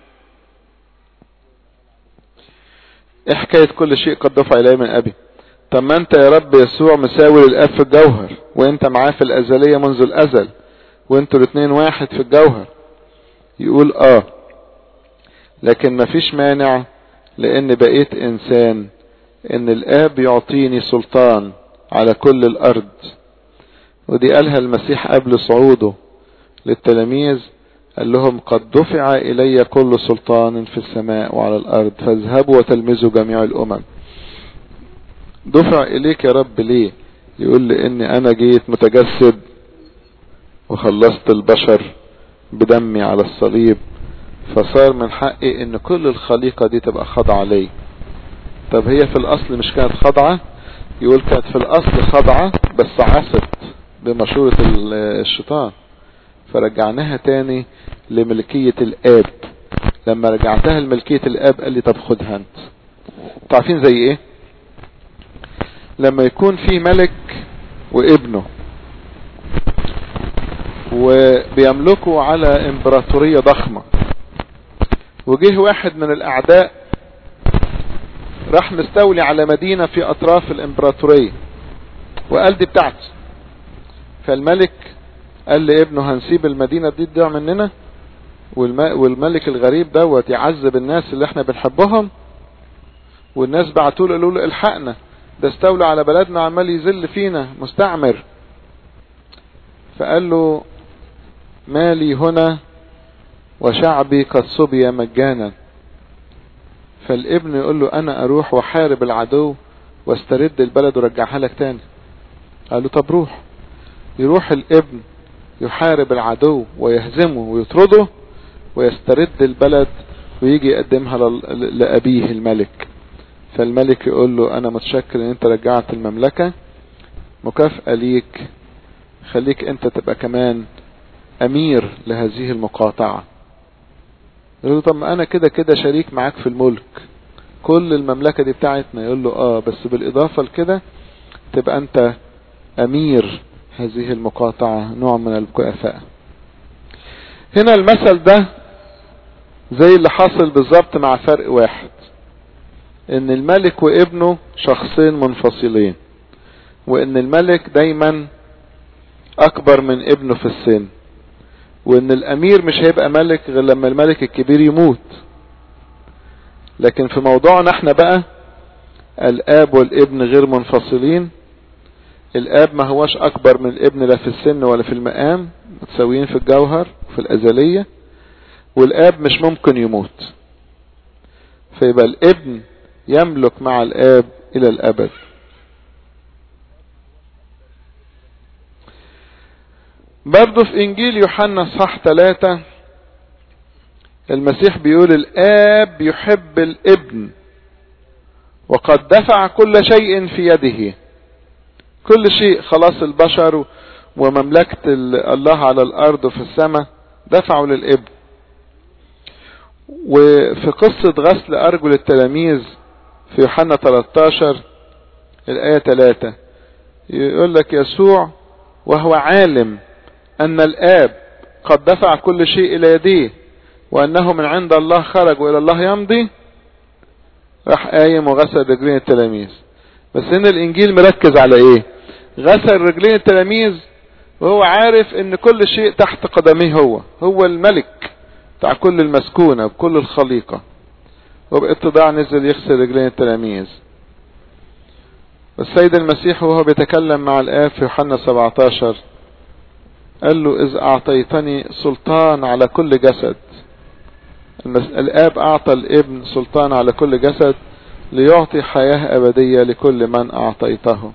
Speaker 1: ايه حكاية كل شيء قد دفع الي من ابي طب ما انت يا رب يسوع مساوي للاب في الجوهر وانت معاه في الازلية منذ الازل وانتوا الاثنين واحد في الجوهر يقول اه لكن مفيش مانع لان بقيت انسان ان الاب يعطيني سلطان على كل الارض ودي قالها المسيح قبل صعوده للتلاميذ قال لهم قد دفع الي كل سلطان في السماء وعلى الارض فاذهبوا وتلمذوا جميع الامم دفع اليك يا رب ليه يقول لي اني انا جيت متجسد وخلصت البشر بدمي على الصليب فصار من حقي ان كل الخليقة دي تبقى خاضعة لي طب هي في الاصل مش كانت خاضعة يقول كانت في الاصل خاضعة بس عصت بمشورة الشيطان فرجعناها تاني لملكية الاب لما رجعتها لملكية الاب قال لي طب خدها انت تعرفين زي ايه لما يكون في ملك وابنه وبيملكوا على امبراطورية ضخمة وجه واحد من الاعداء راح مستولي على مدينة في اطراف الامبراطورية وقال دي بتاعتي فالملك قال لابنه هنسيب المدينة دي تضيع مننا والملك الغريب دوت يعذب الناس اللي احنا بنحبهم والناس بعتوا له قالوا له الحقنا ده استولى على بلدنا عمال يذل فينا مستعمر فقال له مالي هنا وشعبي قد صبي مجانا فالابن يقول له انا اروح واحارب العدو واسترد البلد ورجعها لك تاني قال له طب روح يروح الابن يحارب العدو ويهزمه ويطرده ويسترد البلد ويجي يقدمها لأبيه الملك فالملك يقول له انا متشكر ان انت رجعت المملكة مكافأة ليك خليك انت تبقى كمان امير لهذه المقاطعة يقول له طب ما انا كده كده شريك معاك في الملك كل المملكة دي بتاعتنا يقول له اه بس بالاضافة لكده تبقى انت امير هذه المقاطعة نوع من المكافأة هنا المثل ده زي اللي حاصل بالظبط مع فرق واحد ان الملك وابنه شخصين منفصلين وان الملك دايما اكبر من ابنه في السن وان الامير مش هيبقى ملك غير لما الملك الكبير يموت لكن في موضوعنا احنا بقى الاب والابن غير منفصلين الاب ما هوش اكبر من الابن لا في السن ولا في المقام متساويين في الجوهر وفي الازلية والاب مش ممكن يموت فيبقى الابن يملك مع الاب الى الابد برضه في انجيل يوحنا صح ثلاثة المسيح بيقول الاب يحب الابن وقد دفع كل شيء في يده كل شيء خلاص البشر ومملكة الله على الارض وفي السماء دفعوا للابن وفي قصة غسل ارجل التلاميذ في يوحنا 13 الآية 3 يقول لك يسوع وهو عالم أن الآب قد دفع كل شيء إلى يديه وأنه من عند الله خرج وإلى الله يمضي راح قايم وغسل رجلين التلاميذ بس هنا الإنجيل مركز على إيه غسل رجلين التلاميذ وهو عارف ان كل شيء تحت قدميه هو هو الملك بتاع كل المسكونة بكل الخليقة وباتضاع نزل يغسل رجلين التلاميذ السيد المسيح وهو بيتكلم مع الآب في يوحنا 17 قال له إذ أعطيتني سلطان على كل جسد الآب أعطى الابن سلطان على كل جسد ليعطي حياة أبدية لكل من أعطيته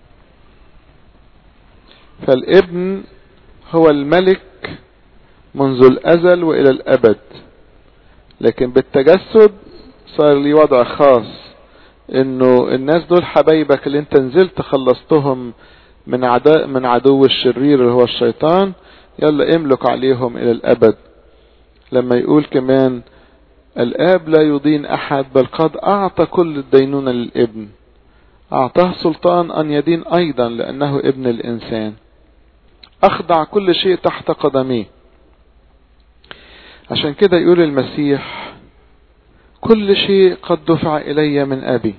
Speaker 1: فالابن هو الملك منذ الأزل وإلى الأبد لكن بالتجسد صار لي وضع خاص انه الناس دول حبايبك اللي انت نزلت خلصتهم من عداء من عدو الشرير اللي هو الشيطان يلا املك عليهم الى الابد لما يقول كمان الاب لا يدين احد بل قد اعطى كل الدينونة للابن اعطاه سلطان ان يدين ايضا لانه ابن الانسان اخضع كل شيء تحت قدميه عشان كده يقول المسيح كل شيء قد دفع الي من ابي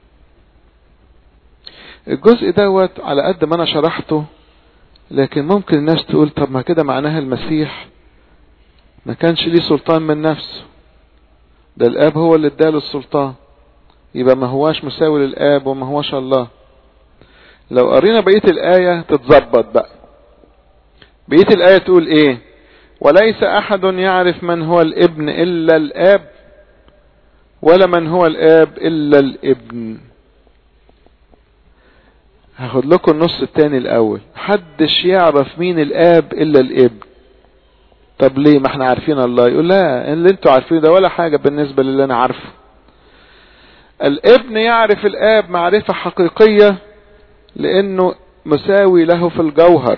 Speaker 1: الجزء دوت على قد ما انا شرحته لكن ممكن الناس تقول طب ما كده معناها المسيح ما كانش ليه سلطان من نفسه ده الاب هو اللي اداله السلطان يبقى ما هواش مساوي للاب وما هواش الله لو قرينا بقية الآية تتظبط بقى بقية الآية تقول ايه وليس احد يعرف من هو الابن الا الاب ولا من هو الاب الا الابن هاخد لكم النص التاني الاول محدش يعرف مين الاب الا الابن طب ليه ما احنا عارفين الله يقول لا اللي انتوا عارفينه ده ولا حاجة بالنسبة للي انا عارفه الابن يعرف الاب معرفة حقيقية لانه مساوي له في الجوهر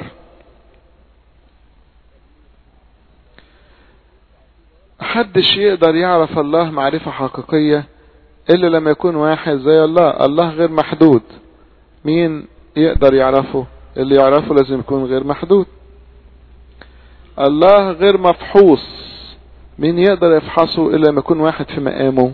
Speaker 1: محدش يقدر يعرف الله معرفة حقيقية الا لما يكون واحد زي الله الله غير محدود مين يقدر يعرفه اللي يعرفه لازم يكون غير محدود الله غير مفحوص مين يقدر يفحصه الا لما يكون واحد في مقامه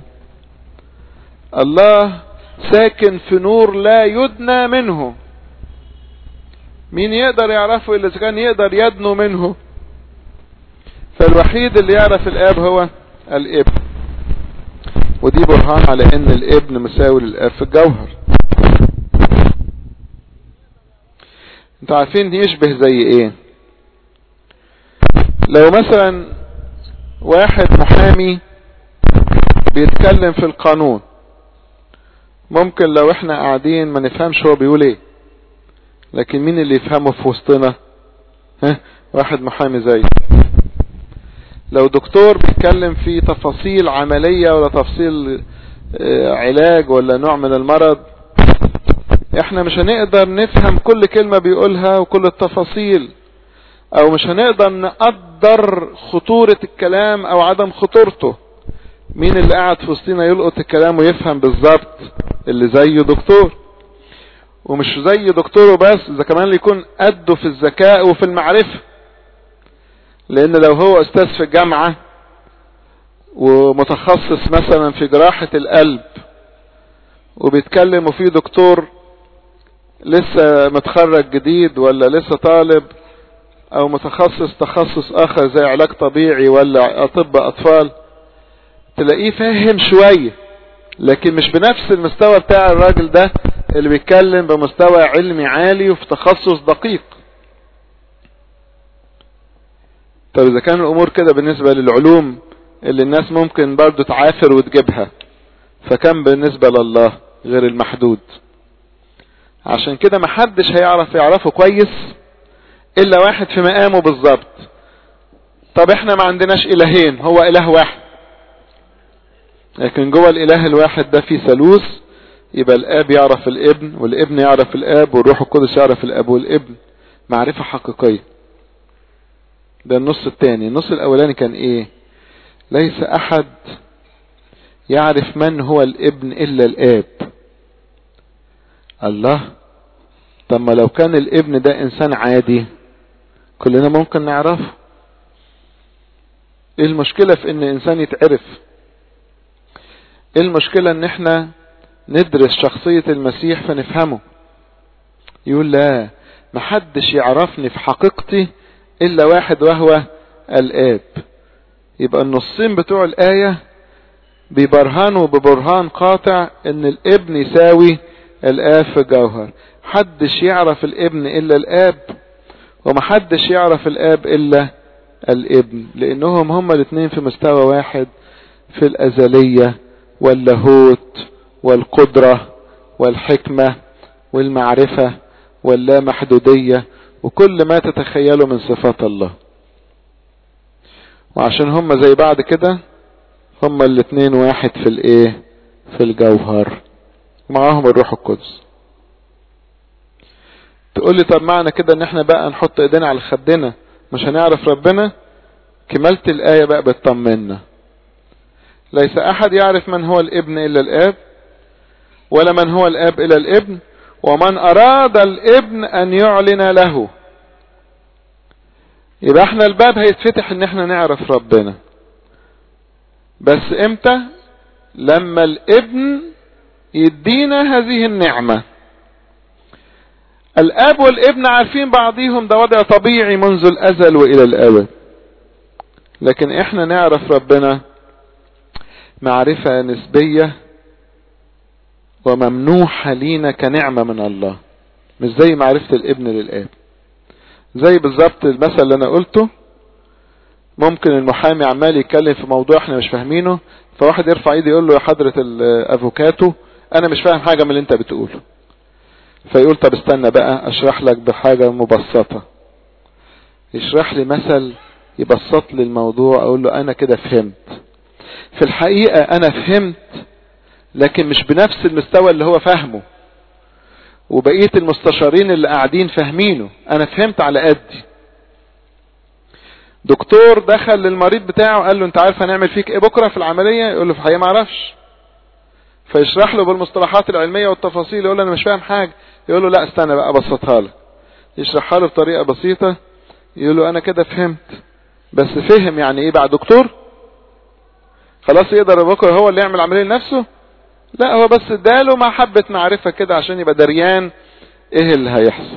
Speaker 1: الله ساكن في نور لا يدنى منه مين يقدر يعرفه الا اذا كان يقدر يدنو منه فالوحيد اللي يعرف الاب هو الابن ودي برهان على ان الابن مساوي للاب في الجوهر انتوا عارفين يشبه زي ايه لو مثلا واحد محامي بيتكلم في القانون ممكن لو احنا قاعدين ما نفهمش هو بيقول ايه لكن مين اللي يفهمه في وسطنا ها واحد محامي زي لو دكتور بيتكلم في تفاصيل عملية ولا تفصيل علاج ولا نوع من المرض احنا مش هنقدر نفهم كل كلمة بيقولها وكل التفاصيل او مش هنقدر نقدر خطورة الكلام او عدم خطورته مين اللي قاعد في وسطنا يلقط الكلام ويفهم بالظبط اللي زيه دكتور ومش زي دكتوره بس اذا كمان اللي يكون قده في الذكاء وفي المعرفة لان لو هو استاذ في الجامعة ومتخصص مثلا في جراحة القلب وبيتكلم وفيه دكتور لسه متخرج جديد ولا لسه طالب او متخصص تخصص اخر زي علاج طبيعي ولا اطباء اطفال تلاقيه فاهم شوية لكن مش بنفس المستوى بتاع الراجل ده اللي بيتكلم بمستوى علمي عالي وفي تخصص دقيق طب اذا كان الامور كده بالنسبة للعلوم اللي الناس ممكن برضو تعافر وتجيبها فكم بالنسبة لله غير المحدود عشان كده محدش هيعرف يعرفه كويس الا واحد في مقامه بالظبط طب احنا ما عندناش الهين هو اله واحد لكن جوه الاله الواحد ده في ثالوث يبقى الاب يعرف الابن والابن يعرف الاب والروح القدس يعرف الاب والابن معرفة حقيقية ده النص الثاني النص الاولاني كان ايه ليس احد يعرف من هو الابن الا الاب الله طب ما لو كان الابن ده انسان عادي كلنا ممكن نعرفه ايه المشكلة في ان انسان يتعرف ايه المشكلة ان احنا ندرس شخصية المسيح فنفهمه يقول لا محدش يعرفني في حقيقتي الا واحد وهو الاب يبقى النصين بتوع الآية ببرهانه ببرهان قاطع ان الابن يساوي الاب في الجوهر حدش يعرف الابن الا الاب ومحدش يعرف الاب الا الابن لانهم هما الاثنين في مستوى واحد في الازلية واللاهوت والقدرة والحكمة والمعرفة واللامحدودية وكل ما تتخيله من صفات الله وعشان هما زي بعض كده هما الاثنين واحد في الايه في الجوهر معاهم الروح القدس تقول لي طب معنى كده ان احنا بقى نحط ايدينا على خدنا مش هنعرف ربنا كملت الآية بقى بتطمنا ليس احد يعرف من هو الابن الا الاب ولا من هو الاب الا الابن ومن اراد الابن ان يعلن له يبقى احنا الباب هيتفتح ان احنا نعرف ربنا بس امتى لما الابن يدينا هذه النعمة الاب والابن عارفين بعضيهم ده وضع طبيعي منذ الازل والى الابد لكن احنا نعرف ربنا معرفة نسبية وممنوحة لينا كنعمة من الله مش زي معرفة الابن للاب زي بالظبط المثل اللي انا قلته ممكن المحامي عمال يتكلم في موضوع احنا مش فاهمينه فواحد يرفع ايده يقول له يا حضرة الافوكاتو انا مش فاهم حاجة من اللي انت بتقوله فيقول طب استنى بقى اشرح لك بحاجة مبسطة يشرح لي مثل يبسط لي الموضوع اقول له انا كده فهمت في الحقيقة انا فهمت لكن مش بنفس المستوى اللي هو فاهمه وبقية المستشارين اللي قاعدين فاهمينه انا فهمت على قدي دكتور دخل للمريض بتاعه قال له انت عارف هنعمل فيك ايه بكرة في العملية يقول له في الحقيقة ما اعرفش فيشرح له بالمصطلحات العلمية والتفاصيل يقول له انا مش فاهم حاجة يقول له لا استنى بقى ابسطها لك يشرحها له بطريقة بسيطة يقول له انا كده فهمت بس فهم يعني ايه بقى دكتور خلاص يقدر بكره هو اللي يعمل عمليه لنفسه لا هو بس اداله مع حبه معرفه كده عشان يبقى دريان ايه اللي هيحصل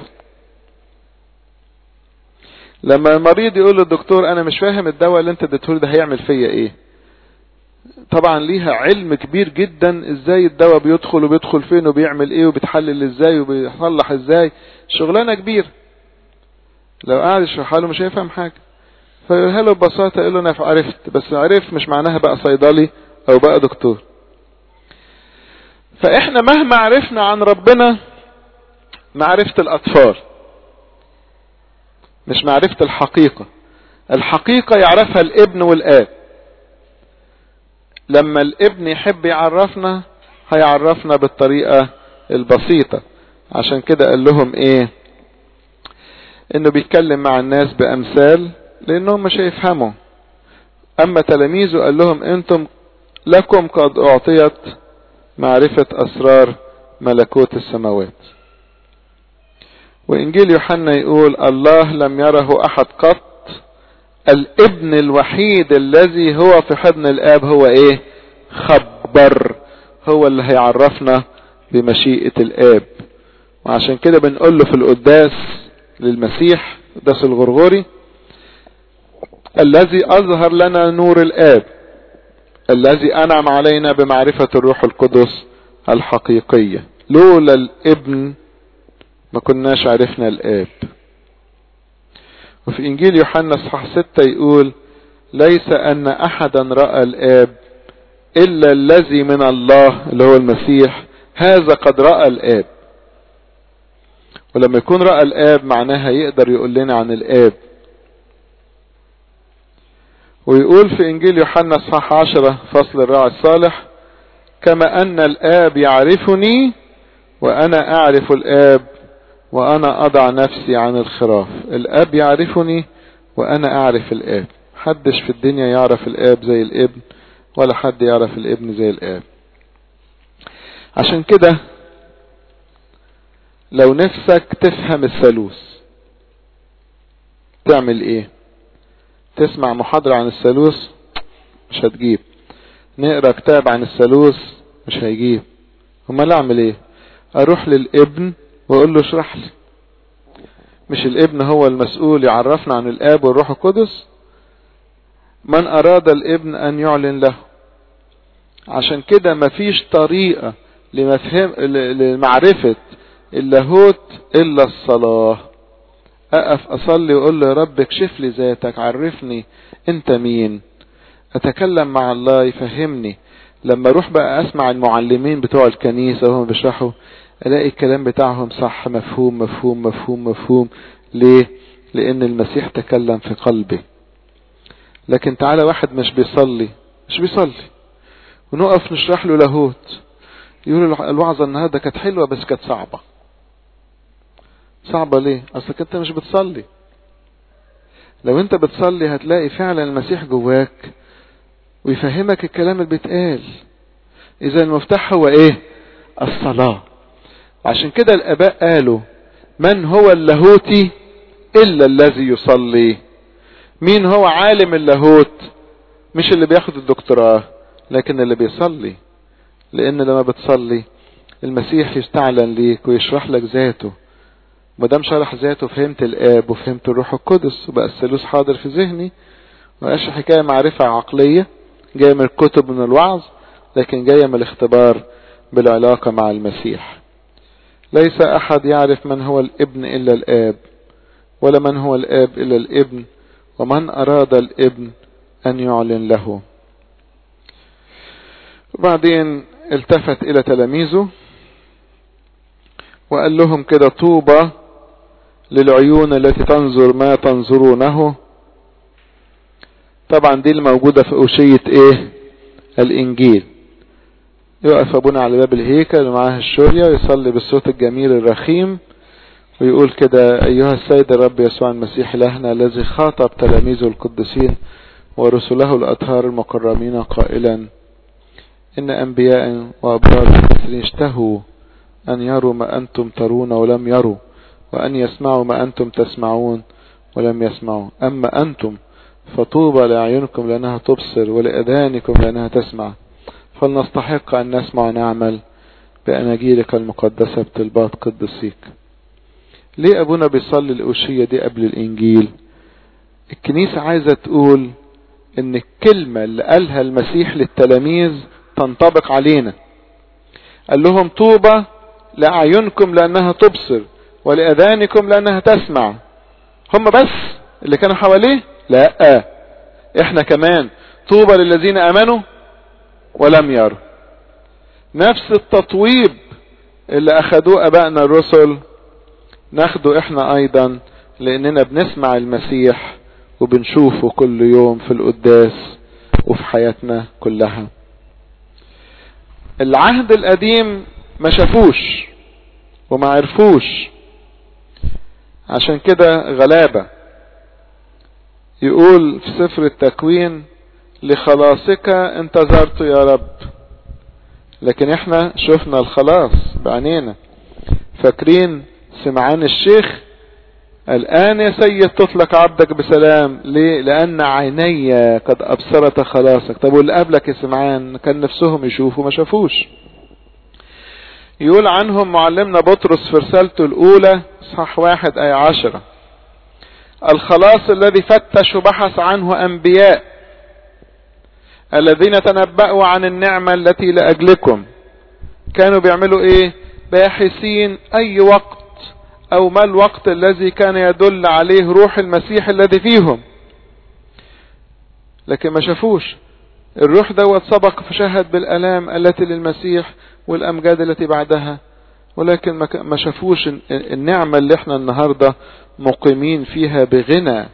Speaker 1: لما المريض يقول للدكتور انا مش فاهم الدواء اللي انت اديته ده هيعمل فيا ايه طبعا ليها علم كبير جدا ازاي الدواء بيدخل وبيدخل فين وبيعمل ايه وبيتحلل ازاي وبيصلح ازاي شغلانه كبيره لو قاعد يشرحها له مش هيفهم حاجه فيقولها له ببساطه يقول له انا عرفت بس عرفت مش معناها بقى صيدلي او بقى دكتور فاحنا مهما عرفنا عن ربنا معرفه الاطفال مش معرفه الحقيقه الحقيقه يعرفها الابن والاب لما الابن يحب يعرفنا هيعرفنا بالطريقة البسيطة عشان كده قال لهم ايه انه بيتكلم مع الناس بامثال لانهم مش هيفهموا اما تلاميذه قال لهم انتم لكم قد اعطيت معرفة اسرار ملكوت السماوات وانجيل يوحنا يقول الله لم يره احد قط الابن الوحيد الذي هو في حضن الاب هو ايه خبر هو اللي هيعرفنا بمشيئة الاب وعشان كده بنقول له في القداس للمسيح قداس الغرغوري الذي اظهر لنا نور الاب الذي انعم علينا بمعرفة الروح القدس الحقيقية لولا الابن ما كناش عرفنا الاب وفي انجيل يوحنا اصحاح ستة يقول ليس ان احدا رأى الاب الا الذي من الله اللي هو المسيح هذا قد رأى الاب ولما يكون رأى الاب معناها يقدر يقول لنا عن الاب ويقول في انجيل يوحنا اصحاح عشرة فصل الراعي الصالح كما ان الاب يعرفني وانا اعرف الاب وانا اضع نفسي عن الخراف الاب يعرفني وانا اعرف الاب حدش في الدنيا يعرف الاب زي الابن ولا حد يعرف الابن زي الاب عشان كده لو نفسك تفهم الثالوث تعمل ايه تسمع محاضرة عن الثالوث مش هتجيب نقرا كتاب عن الثالوث مش هيجيب امال اعمل ايه اروح للابن واقول له اشرح لي مش الابن هو المسؤول يعرفنا عن الاب والروح القدس من اراد الابن ان يعلن له عشان كده مفيش طريقة لمفهم لمعرفة اللاهوت الا الصلاة اقف اصلي واقول له يا رب اكشف لي ذاتك عرفني انت مين اتكلم مع الله يفهمني لما اروح بقى اسمع المعلمين بتوع الكنيسة وهم بيشرحوا الاقي الكلام بتاعهم صح مفهوم مفهوم مفهوم مفهوم ليه لان المسيح تكلم في قلبي لكن تعالى واحد مش بيصلي مش بيصلي ونقف نشرح له لاهوت يقول الوعظة النهاردة كانت حلوة بس كانت صعبة صعبة ليه اصلك انت مش بتصلي لو انت بتصلي هتلاقي فعلا المسيح جواك ويفهمك الكلام اللي بيتقال اذا المفتاح هو ايه الصلاة عشان كده الاباء قالوا من هو اللاهوتي الا الذي يصلي مين هو عالم اللاهوت مش اللي بياخد الدكتوراه لكن اللي بيصلي لان لما بتصلي المسيح يستعلن ليك ويشرح لك ذاته ما دام شرح ذاته فهمت الاب وفهمت الروح القدس وبقى الثالوث حاضر في ذهني ومبقاش حكايه معرفه عقليه جايه من الكتب من الوعظ لكن جايه من الاختبار بالعلاقه مع المسيح ليس احد يعرف من هو الابن الا الاب ولا من هو الاب الا الابن ومن اراد الابن ان يعلن له وبعدين التفت الى تلاميذه وقال لهم كده طوبى للعيون التي تنظر ما تنظرونه طبعا دي الموجودة في أوشية ايه الانجيل يقف ابونا على باب الهيكل ومعاه الشورية ويصلي بالصوت الجميل الرخيم ويقول كده ايها السيد الرب يسوع المسيح الهنا الذي خاطب تلاميذه القديسين ورسله الاطهار المكرمين قائلا ان انبياء وابرار كثيرين اشتهوا ان يروا ما انتم ترون ولم يروا وان يسمعوا ما انتم تسمعون ولم يسمعوا اما انتم فطوبى لأعينكم لأنها تبصر ولأذانكم لأنها تسمع فلنستحق أن نسمع ونعمل بأناجيلك المقدسة بطلبات قدسيك ليه أبونا بيصلي الأوشية دي قبل الإنجيل الكنيسة عايزة تقول إن الكلمة اللي قالها المسيح للتلاميذ تنطبق علينا قال لهم طوبى لأعينكم لأنها تبصر ولأذانكم لأنها تسمع هم بس اللي كانوا حواليه لا احنا كمان طوبى للذين امنوا ولم يروا نفس التطويب اللي اخدوه ابائنا الرسل ناخده احنا ايضا لاننا بنسمع المسيح وبنشوفه كل يوم في القداس وفي حياتنا كلها العهد القديم ما شافوش وما عرفوش عشان كده غلابة يقول في سفر التكوين لخلاصك انتظرت يا رب لكن احنا شفنا الخلاص بعينينا فاكرين سمعان الشيخ الآن يا سيد تطلق عبدك بسلام ليه لأن عيني قد أبصرت خلاصك طب واللي قبلك يا سمعان كان نفسهم يشوفوا ما شافوش يقول عنهم معلمنا بطرس في رسالته الأولى صح واحد أي عشرة الخلاص الذي فتش وبحث عنه أنبياء الذين تنبأوا عن النعمة التي لأجلكم كانوا بيعملوا ايه باحثين اي وقت او ما الوقت الذي كان يدل عليه روح المسيح الذي فيهم لكن ما شافوش الروح دوت سبق فشهد بالالام التي للمسيح والامجاد التي بعدها ولكن ما شافوش النعمة اللي احنا النهاردة مقيمين فيها بغنى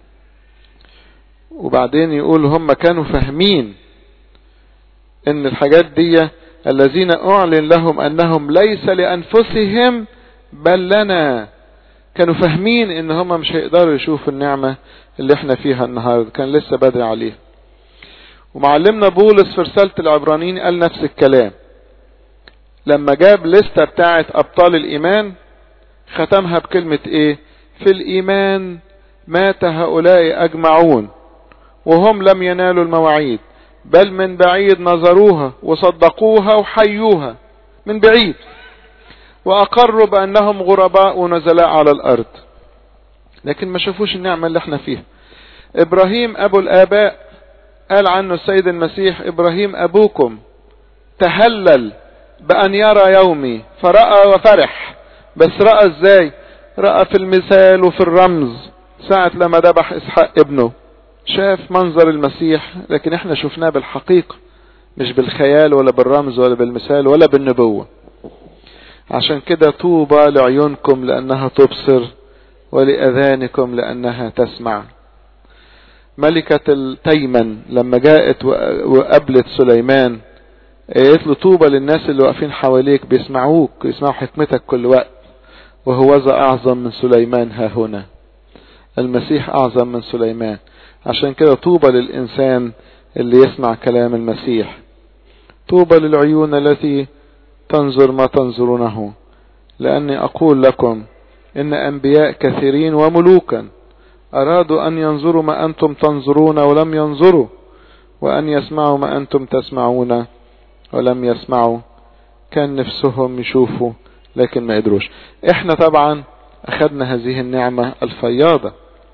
Speaker 1: وبعدين يقول هم كانوا فاهمين ان الحاجات دي الذين اعلن لهم انهم ليس لانفسهم بل لنا كانوا فاهمين ان هم مش هيقدروا يشوفوا النعمة اللي احنا فيها النهاردة كان لسه بدري عليه ومعلمنا بولس في رسالة العبرانيين قال نفس الكلام لما جاب لستة بتاعت ابطال الايمان ختمها بكلمة ايه في الايمان مات هؤلاء اجمعون وهم لم ينالوا المواعيد بل من بعيد نظروها وصدقوها وحيوها من بعيد واقروا بانهم غرباء ونزلاء على الارض لكن ما شافوش النعمة اللي احنا فيها ابراهيم ابو الاباء قال عنه السيد المسيح ابراهيم ابوكم تهلل بان يرى يومي فرأى وفرح بس رأى ازاي رأى في المثال وفي الرمز ساعة لما ذبح اسحاق ابنه شاف منظر المسيح لكن احنا شفناه بالحقيقة مش بالخيال ولا بالرمز ولا بالمثال ولا بالنبوة عشان كده طوبى لعيونكم لأنها تبصر ولأذانكم لأنها تسمع ملكة التيمن لما جاءت وقابلت سليمان قالت له طوبى للناس اللي واقفين حواليك بيسمعوك يسمعوا حكمتك كل وقت وهوذا أعظم من سليمان ها هنا المسيح أعظم من سليمان عشان كده طوبى للإنسان اللي يسمع كلام المسيح طوبى للعيون التي تنظر ما تنظرونه لأني أقول لكم إن أنبياء كثيرين وملوكا أرادوا أن ينظروا ما أنتم تنظرون ولم ينظروا وأن يسمعوا ما أنتم تسمعون ولم يسمعوا كان نفسهم يشوفوا لكن ما قدروش احنا طبعا أخذنا هذه النعمة الفياضة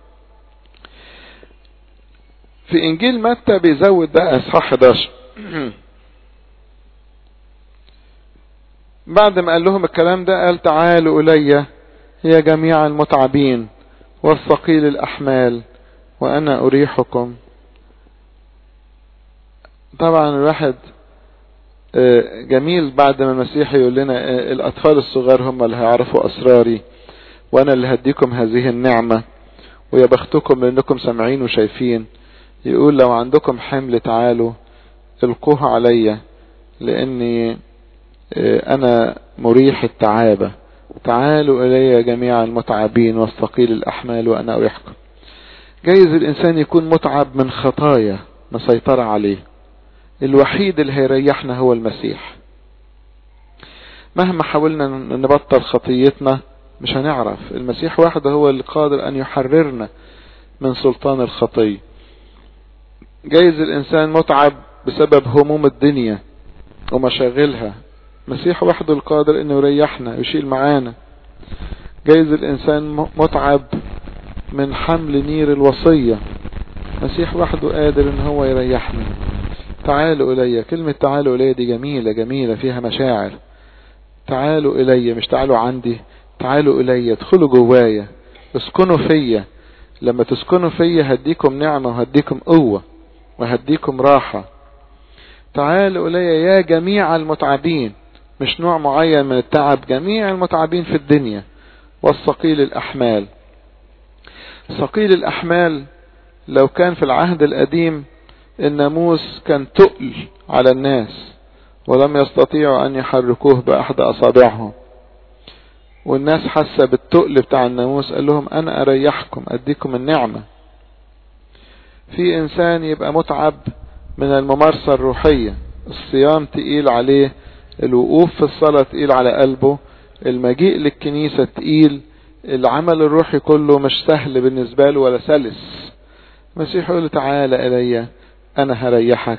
Speaker 1: في انجيل متى بيزود بقى اصحاح 11 بعد ما قال لهم الكلام ده قال تعالوا الي يا جميع المتعبين والثقيل الاحمال وانا اريحكم طبعا الواحد جميل بعد ما المسيح يقول لنا الاطفال الصغار هم اللي هيعرفوا اسراري وانا اللي هديكم هذه النعمة ويا بختكم لانكم سامعين وشايفين يقول لو عندكم حمل تعالوا القوه عليا لاني انا مريح التعابة تعالوا الي جميع المتعبين والثقيل الاحمال وانا اريحكم جايز الانسان يكون متعب من خطايا مسيطرة عليه الوحيد اللي هيريحنا هو المسيح مهما حاولنا نبطل خطيتنا مش هنعرف المسيح وحده هو اللي قادر ان يحررنا من سلطان الخطيه جايز الانسان متعب بسبب هموم الدنيا ومشاغلها مسيح وحده القادر انه يريحنا يشيل معانا جايز الانسان متعب من حمل نير الوصية مسيح وحده قادر ان هو يريحنا تعالوا الي كلمة تعالوا الي دي جميلة جميلة فيها مشاعر تعالوا الي مش تعالوا عندي تعالوا الي ادخلوا جوايا اسكنوا فيا لما تسكنوا فيا هديكم نعمة وهديكم قوة وهديكم راحة تعالوا الي يا جميع المتعبين مش نوع معين من التعب جميع المتعبين في الدنيا والثقيل الأحمال ثقيل الأحمال لو كان في العهد القديم الناموس كان تقل على الناس ولم يستطيعوا أن يحركوه بأحد أصابعهم والناس حاسة بالتقل بتاع الناموس قال لهم أنا أريحكم أديكم النعمة في إنسان يبقى متعب من الممارسة الروحية الصيام تقيل عليه الوقوف في الصلاة تقيل على قلبه المجيء للكنيسة تقيل العمل الروحي كله مش سهل بالنسبة له ولا سلس المسيح يقول تعالى إلي أنا هريحك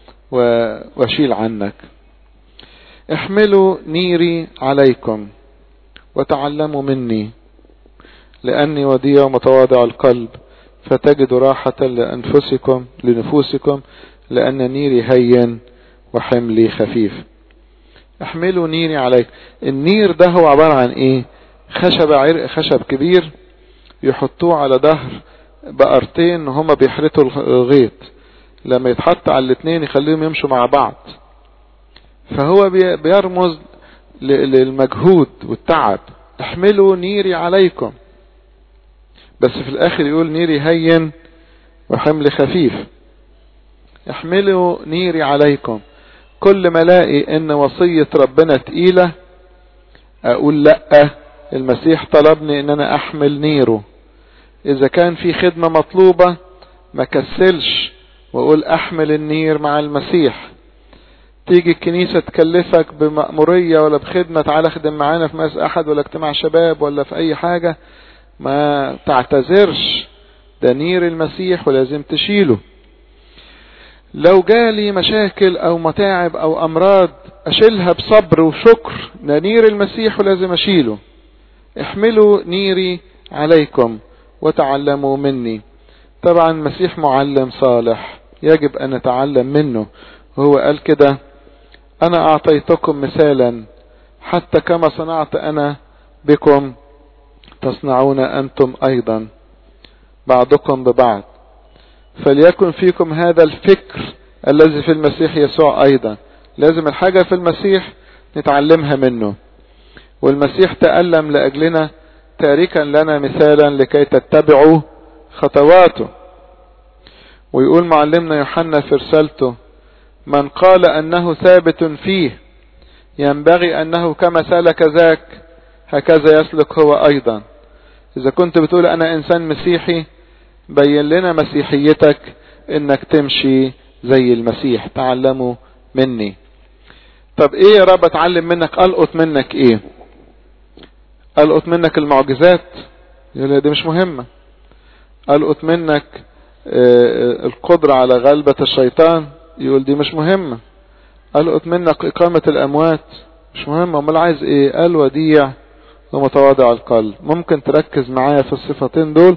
Speaker 1: واشيل عنك احملوا نيري عليكم وتعلموا مني لأني وديع ومتواضع القلب فتجدوا راحة لأنفسكم لنفوسكم لأن نيري هين وحملي خفيف احملوا نيري عليك النير ده هو عبارة عن ايه خشب عرق خشب كبير يحطوه على ظهر بقرتين هما بيحرتوا الغيط لما يتحط على الاثنين يخليهم يمشوا مع بعض فهو بيرمز للمجهود والتعب احملوا نيري عليكم بس في الاخر يقول نيري هين وحمل خفيف احملوا نيري عليكم كل ما الاقي ان وصية ربنا تقيلة اقول لا المسيح طلبني ان انا احمل نيره اذا كان في خدمة مطلوبة ما كسلش واقول احمل النير مع المسيح تيجي الكنيسة تكلفك بمأمورية ولا بخدمة تعالى خدم معانا في ماس احد ولا اجتماع شباب ولا في اي حاجة ما تعتذرش ده نير المسيح ولازم تشيله لو جالي مشاكل او متاعب او امراض اشيلها بصبر وشكر ده نير المسيح ولازم اشيله احملوا نيري عليكم وتعلموا مني طبعا المسيح معلم صالح يجب ان نتعلم منه وهو قال كده انا اعطيتكم مثالا حتى كما صنعت انا بكم تصنعون انتم ايضا بعضكم ببعض فليكن فيكم هذا الفكر الذي في المسيح يسوع ايضا لازم الحاجة في المسيح نتعلمها منه والمسيح تألم لأجلنا تاركا لنا مثالا لكي تتبعوا خطواته ويقول معلمنا يوحنا في رسالته من قال أنه ثابت فيه ينبغي أنه كما سلك ذاك هكذا يسلك هو أيضا إذا كنت بتقول أنا إنسان مسيحي بين لنا مسيحيتك إنك تمشي زي المسيح تعلموا مني طب إيه يا رب أتعلم منك ألقط منك إيه ألقط منك المعجزات يقول دي مش مهمة ألقط منك القدرة على غلبة الشيطان يقول دي مش مهمة ألقط منك إقامة الأموات مش مهمة أمال عايز إيه قال وديع ومتواضع القلب ممكن تركز معايا في الصفتين دول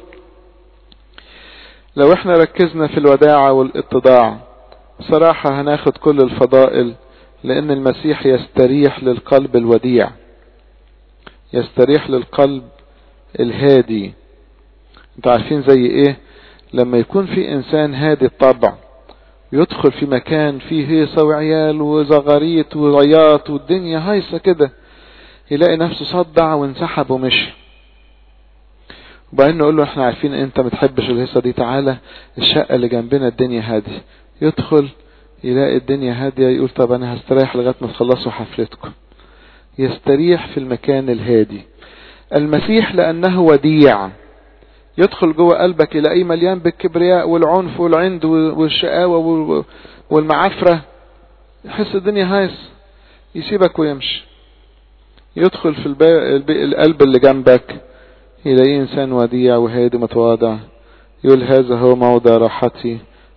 Speaker 1: لو احنا ركزنا في الوداعة والاتضاع بصراحة هناخد كل الفضائل لأن المسيح يستريح للقلب الوديع يستريح للقلب الهادي انتوا عارفين زي ايه لما يكون في انسان هادي الطبع يدخل في مكان فيه هيصة وعيال وزغاريت وعياط والدنيا هايصة كده يلاقي نفسه صدع وانسحب ومشي وبعدين نقول له احنا عارفين انت ما تحبش الهيصة دي تعالى الشقة اللي جنبنا الدنيا هادية يدخل يلاقي الدنيا هادية يقول طب انا هستريح لغاية ما تخلصوا حفلتكم يستريح في المكان الهادي المسيح لأنه وديع يدخل جوه قلبك يلاقيه مليان بالكبرياء والعنف والعند والشقاوة والمعافرة يحس الدنيا هايص يسيبك ويمشي يدخل في القلب اللي جنبك يلاقيه إنسان وديع وهادي متواضع يقول هذا هو موضع راحتي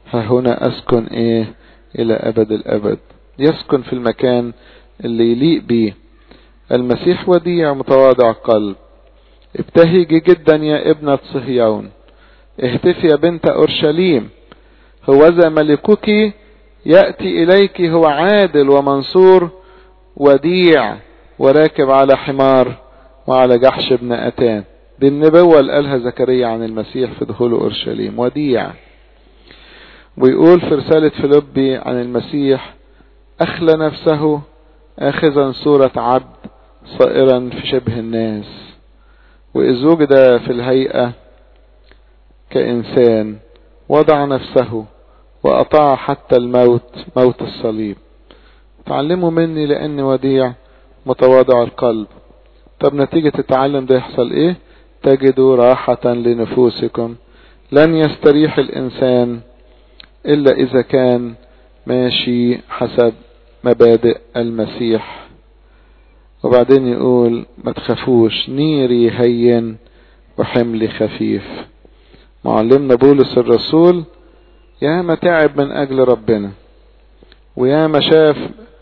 Speaker 1: ها هنا أسكن إيه إلى أبد الأبد يسكن في المكان اللي يليق به المسيح وديع متواضع قلب ابتهجي جدا يا ابنة صهيون اهتفي يا بنت أورشليم هوذا ملكك يأتي إليك هو عادل ومنصور وديع وراكب على حمار وعلى جحش ابن أتان دي النبوة اللي قالها زكريا عن المسيح في دخول أورشليم وديع ويقول في رسالة فيلبي عن المسيح أخلى نفسه آخذا صورة عبد صائرا في شبه الناس وإذ وجد في الهيئة كإنسان وضع نفسه وأطاع حتى الموت موت الصليب تعلموا مني لأني وديع متواضع القلب طب نتيجة التعلم ده يحصل ايه تجدوا راحة لنفوسكم لن يستريح الإنسان إلا إذا كان ماشي حسب مبادئ المسيح وبعدين يقول ما تخافوش نيري هين وحملي خفيف معلمنا بولس الرسول ياما تعب من أجل ربنا وياما شاف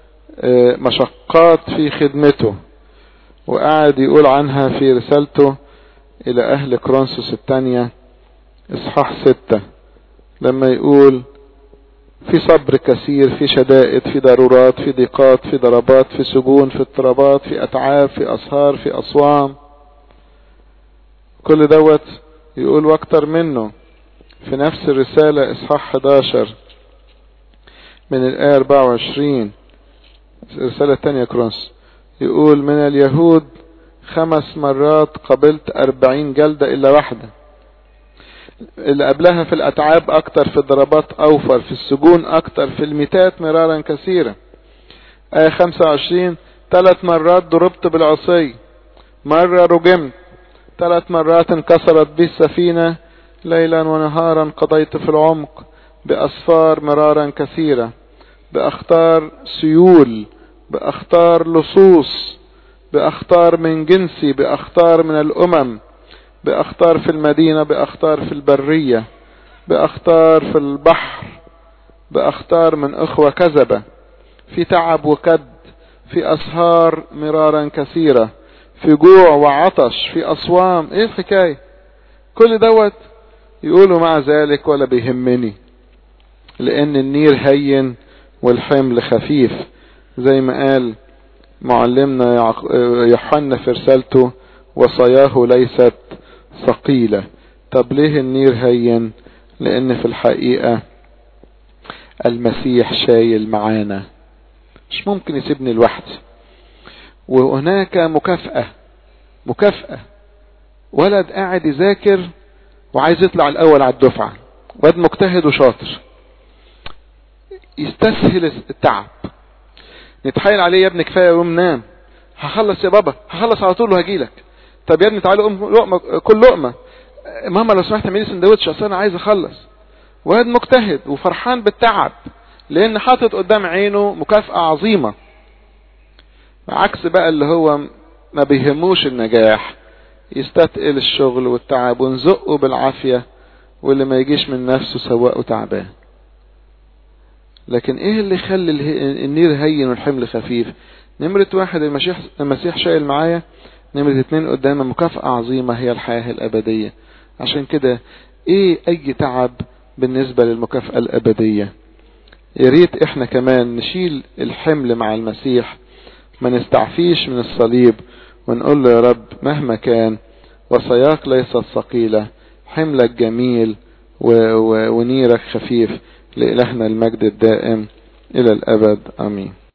Speaker 1: مشقات في خدمته وقعد يقول عنها في رسالته إلى أهل كرونسوس الثانية إصحاح ستة لما يقول في صبر كثير في شدائد في ضرورات في ضيقات في ضربات في سجون في اضطرابات في أتعاب في أسهار في أصوام كل دوت يقول واكتر منه في نفس الرسالة إصحاح 11 من الآية 24 الرسالة الثانية كرونس يقول من اليهود خمس مرات قبلت أربعين جلدة إلا واحدة اللي قبلها في الأتعاب أكتر في الضربات أوفر في السجون أكتر في الميتات مرارا كثيرا آية 25 ثلاث مرات ضربت بالعصي مرة رجمت ثلاث مرات انكسرت بي السفينة ليلا ونهارا قضيت في العمق بأسفار مرارا كثيرة بأخطار سيول بأخطار لصوص بأخطار من جنسي بأخطار من الأمم بأخطار في المدينة بأخطار في البرية بأخطار في البحر بأخطار من أخوة كذبة في تعب وكد في أسهار مرارا كثيرة في جوع وعطش في أصوام إيه الحكاية كل دوت يقولوا مع ذلك ولا بيهمني لأن النير هين والحمل خفيف زي ما قال معلمنا يوحنا في رسالته وصاياه ليست ثقيلة طب ليه النير هين لان في الحقيقة المسيح شايل معانا مش ممكن يسيبني لوحدي وهناك مكافأة مكافأة ولد قاعد يذاكر وعايز يطلع الاول على الدفعة واد مجتهد وشاطر يستسهل التعب نتحايل عليه يا ابني كفايه قوم نام هخلص يا بابا هخلص على طول وهجيلك طب يا ابني تعالى قوم لقمه كل لقمه ماما لو سمحت اعملي سندوتش اصل انا عايز اخلص واد مجتهد وفرحان بالتعب لان حاطط قدام عينه مكافأة عظيمة عكس بقى اللي هو ما بيهموش النجاح يستثقل الشغل والتعب ونزقه بالعافية واللي ما يجيش من نفسه سواء تعبان لكن ايه اللي يخلي النير هين والحمل خفيف نمرة واحد المسيح, المسيح شايل معايا نمرة اتنين قدام مكافأة عظيمة هي الحياة الأبدية عشان كده ايه اي تعب بالنسبة للمكافأة الأبدية يا ريت احنا كمان نشيل الحمل مع المسيح ما نستعفيش من الصليب ونقول له يا رب مهما كان وصاياك ليست ثقيلة حملك جميل و... و... ونيرك خفيف لإلهنا المجد الدائم إلى الأبد آمين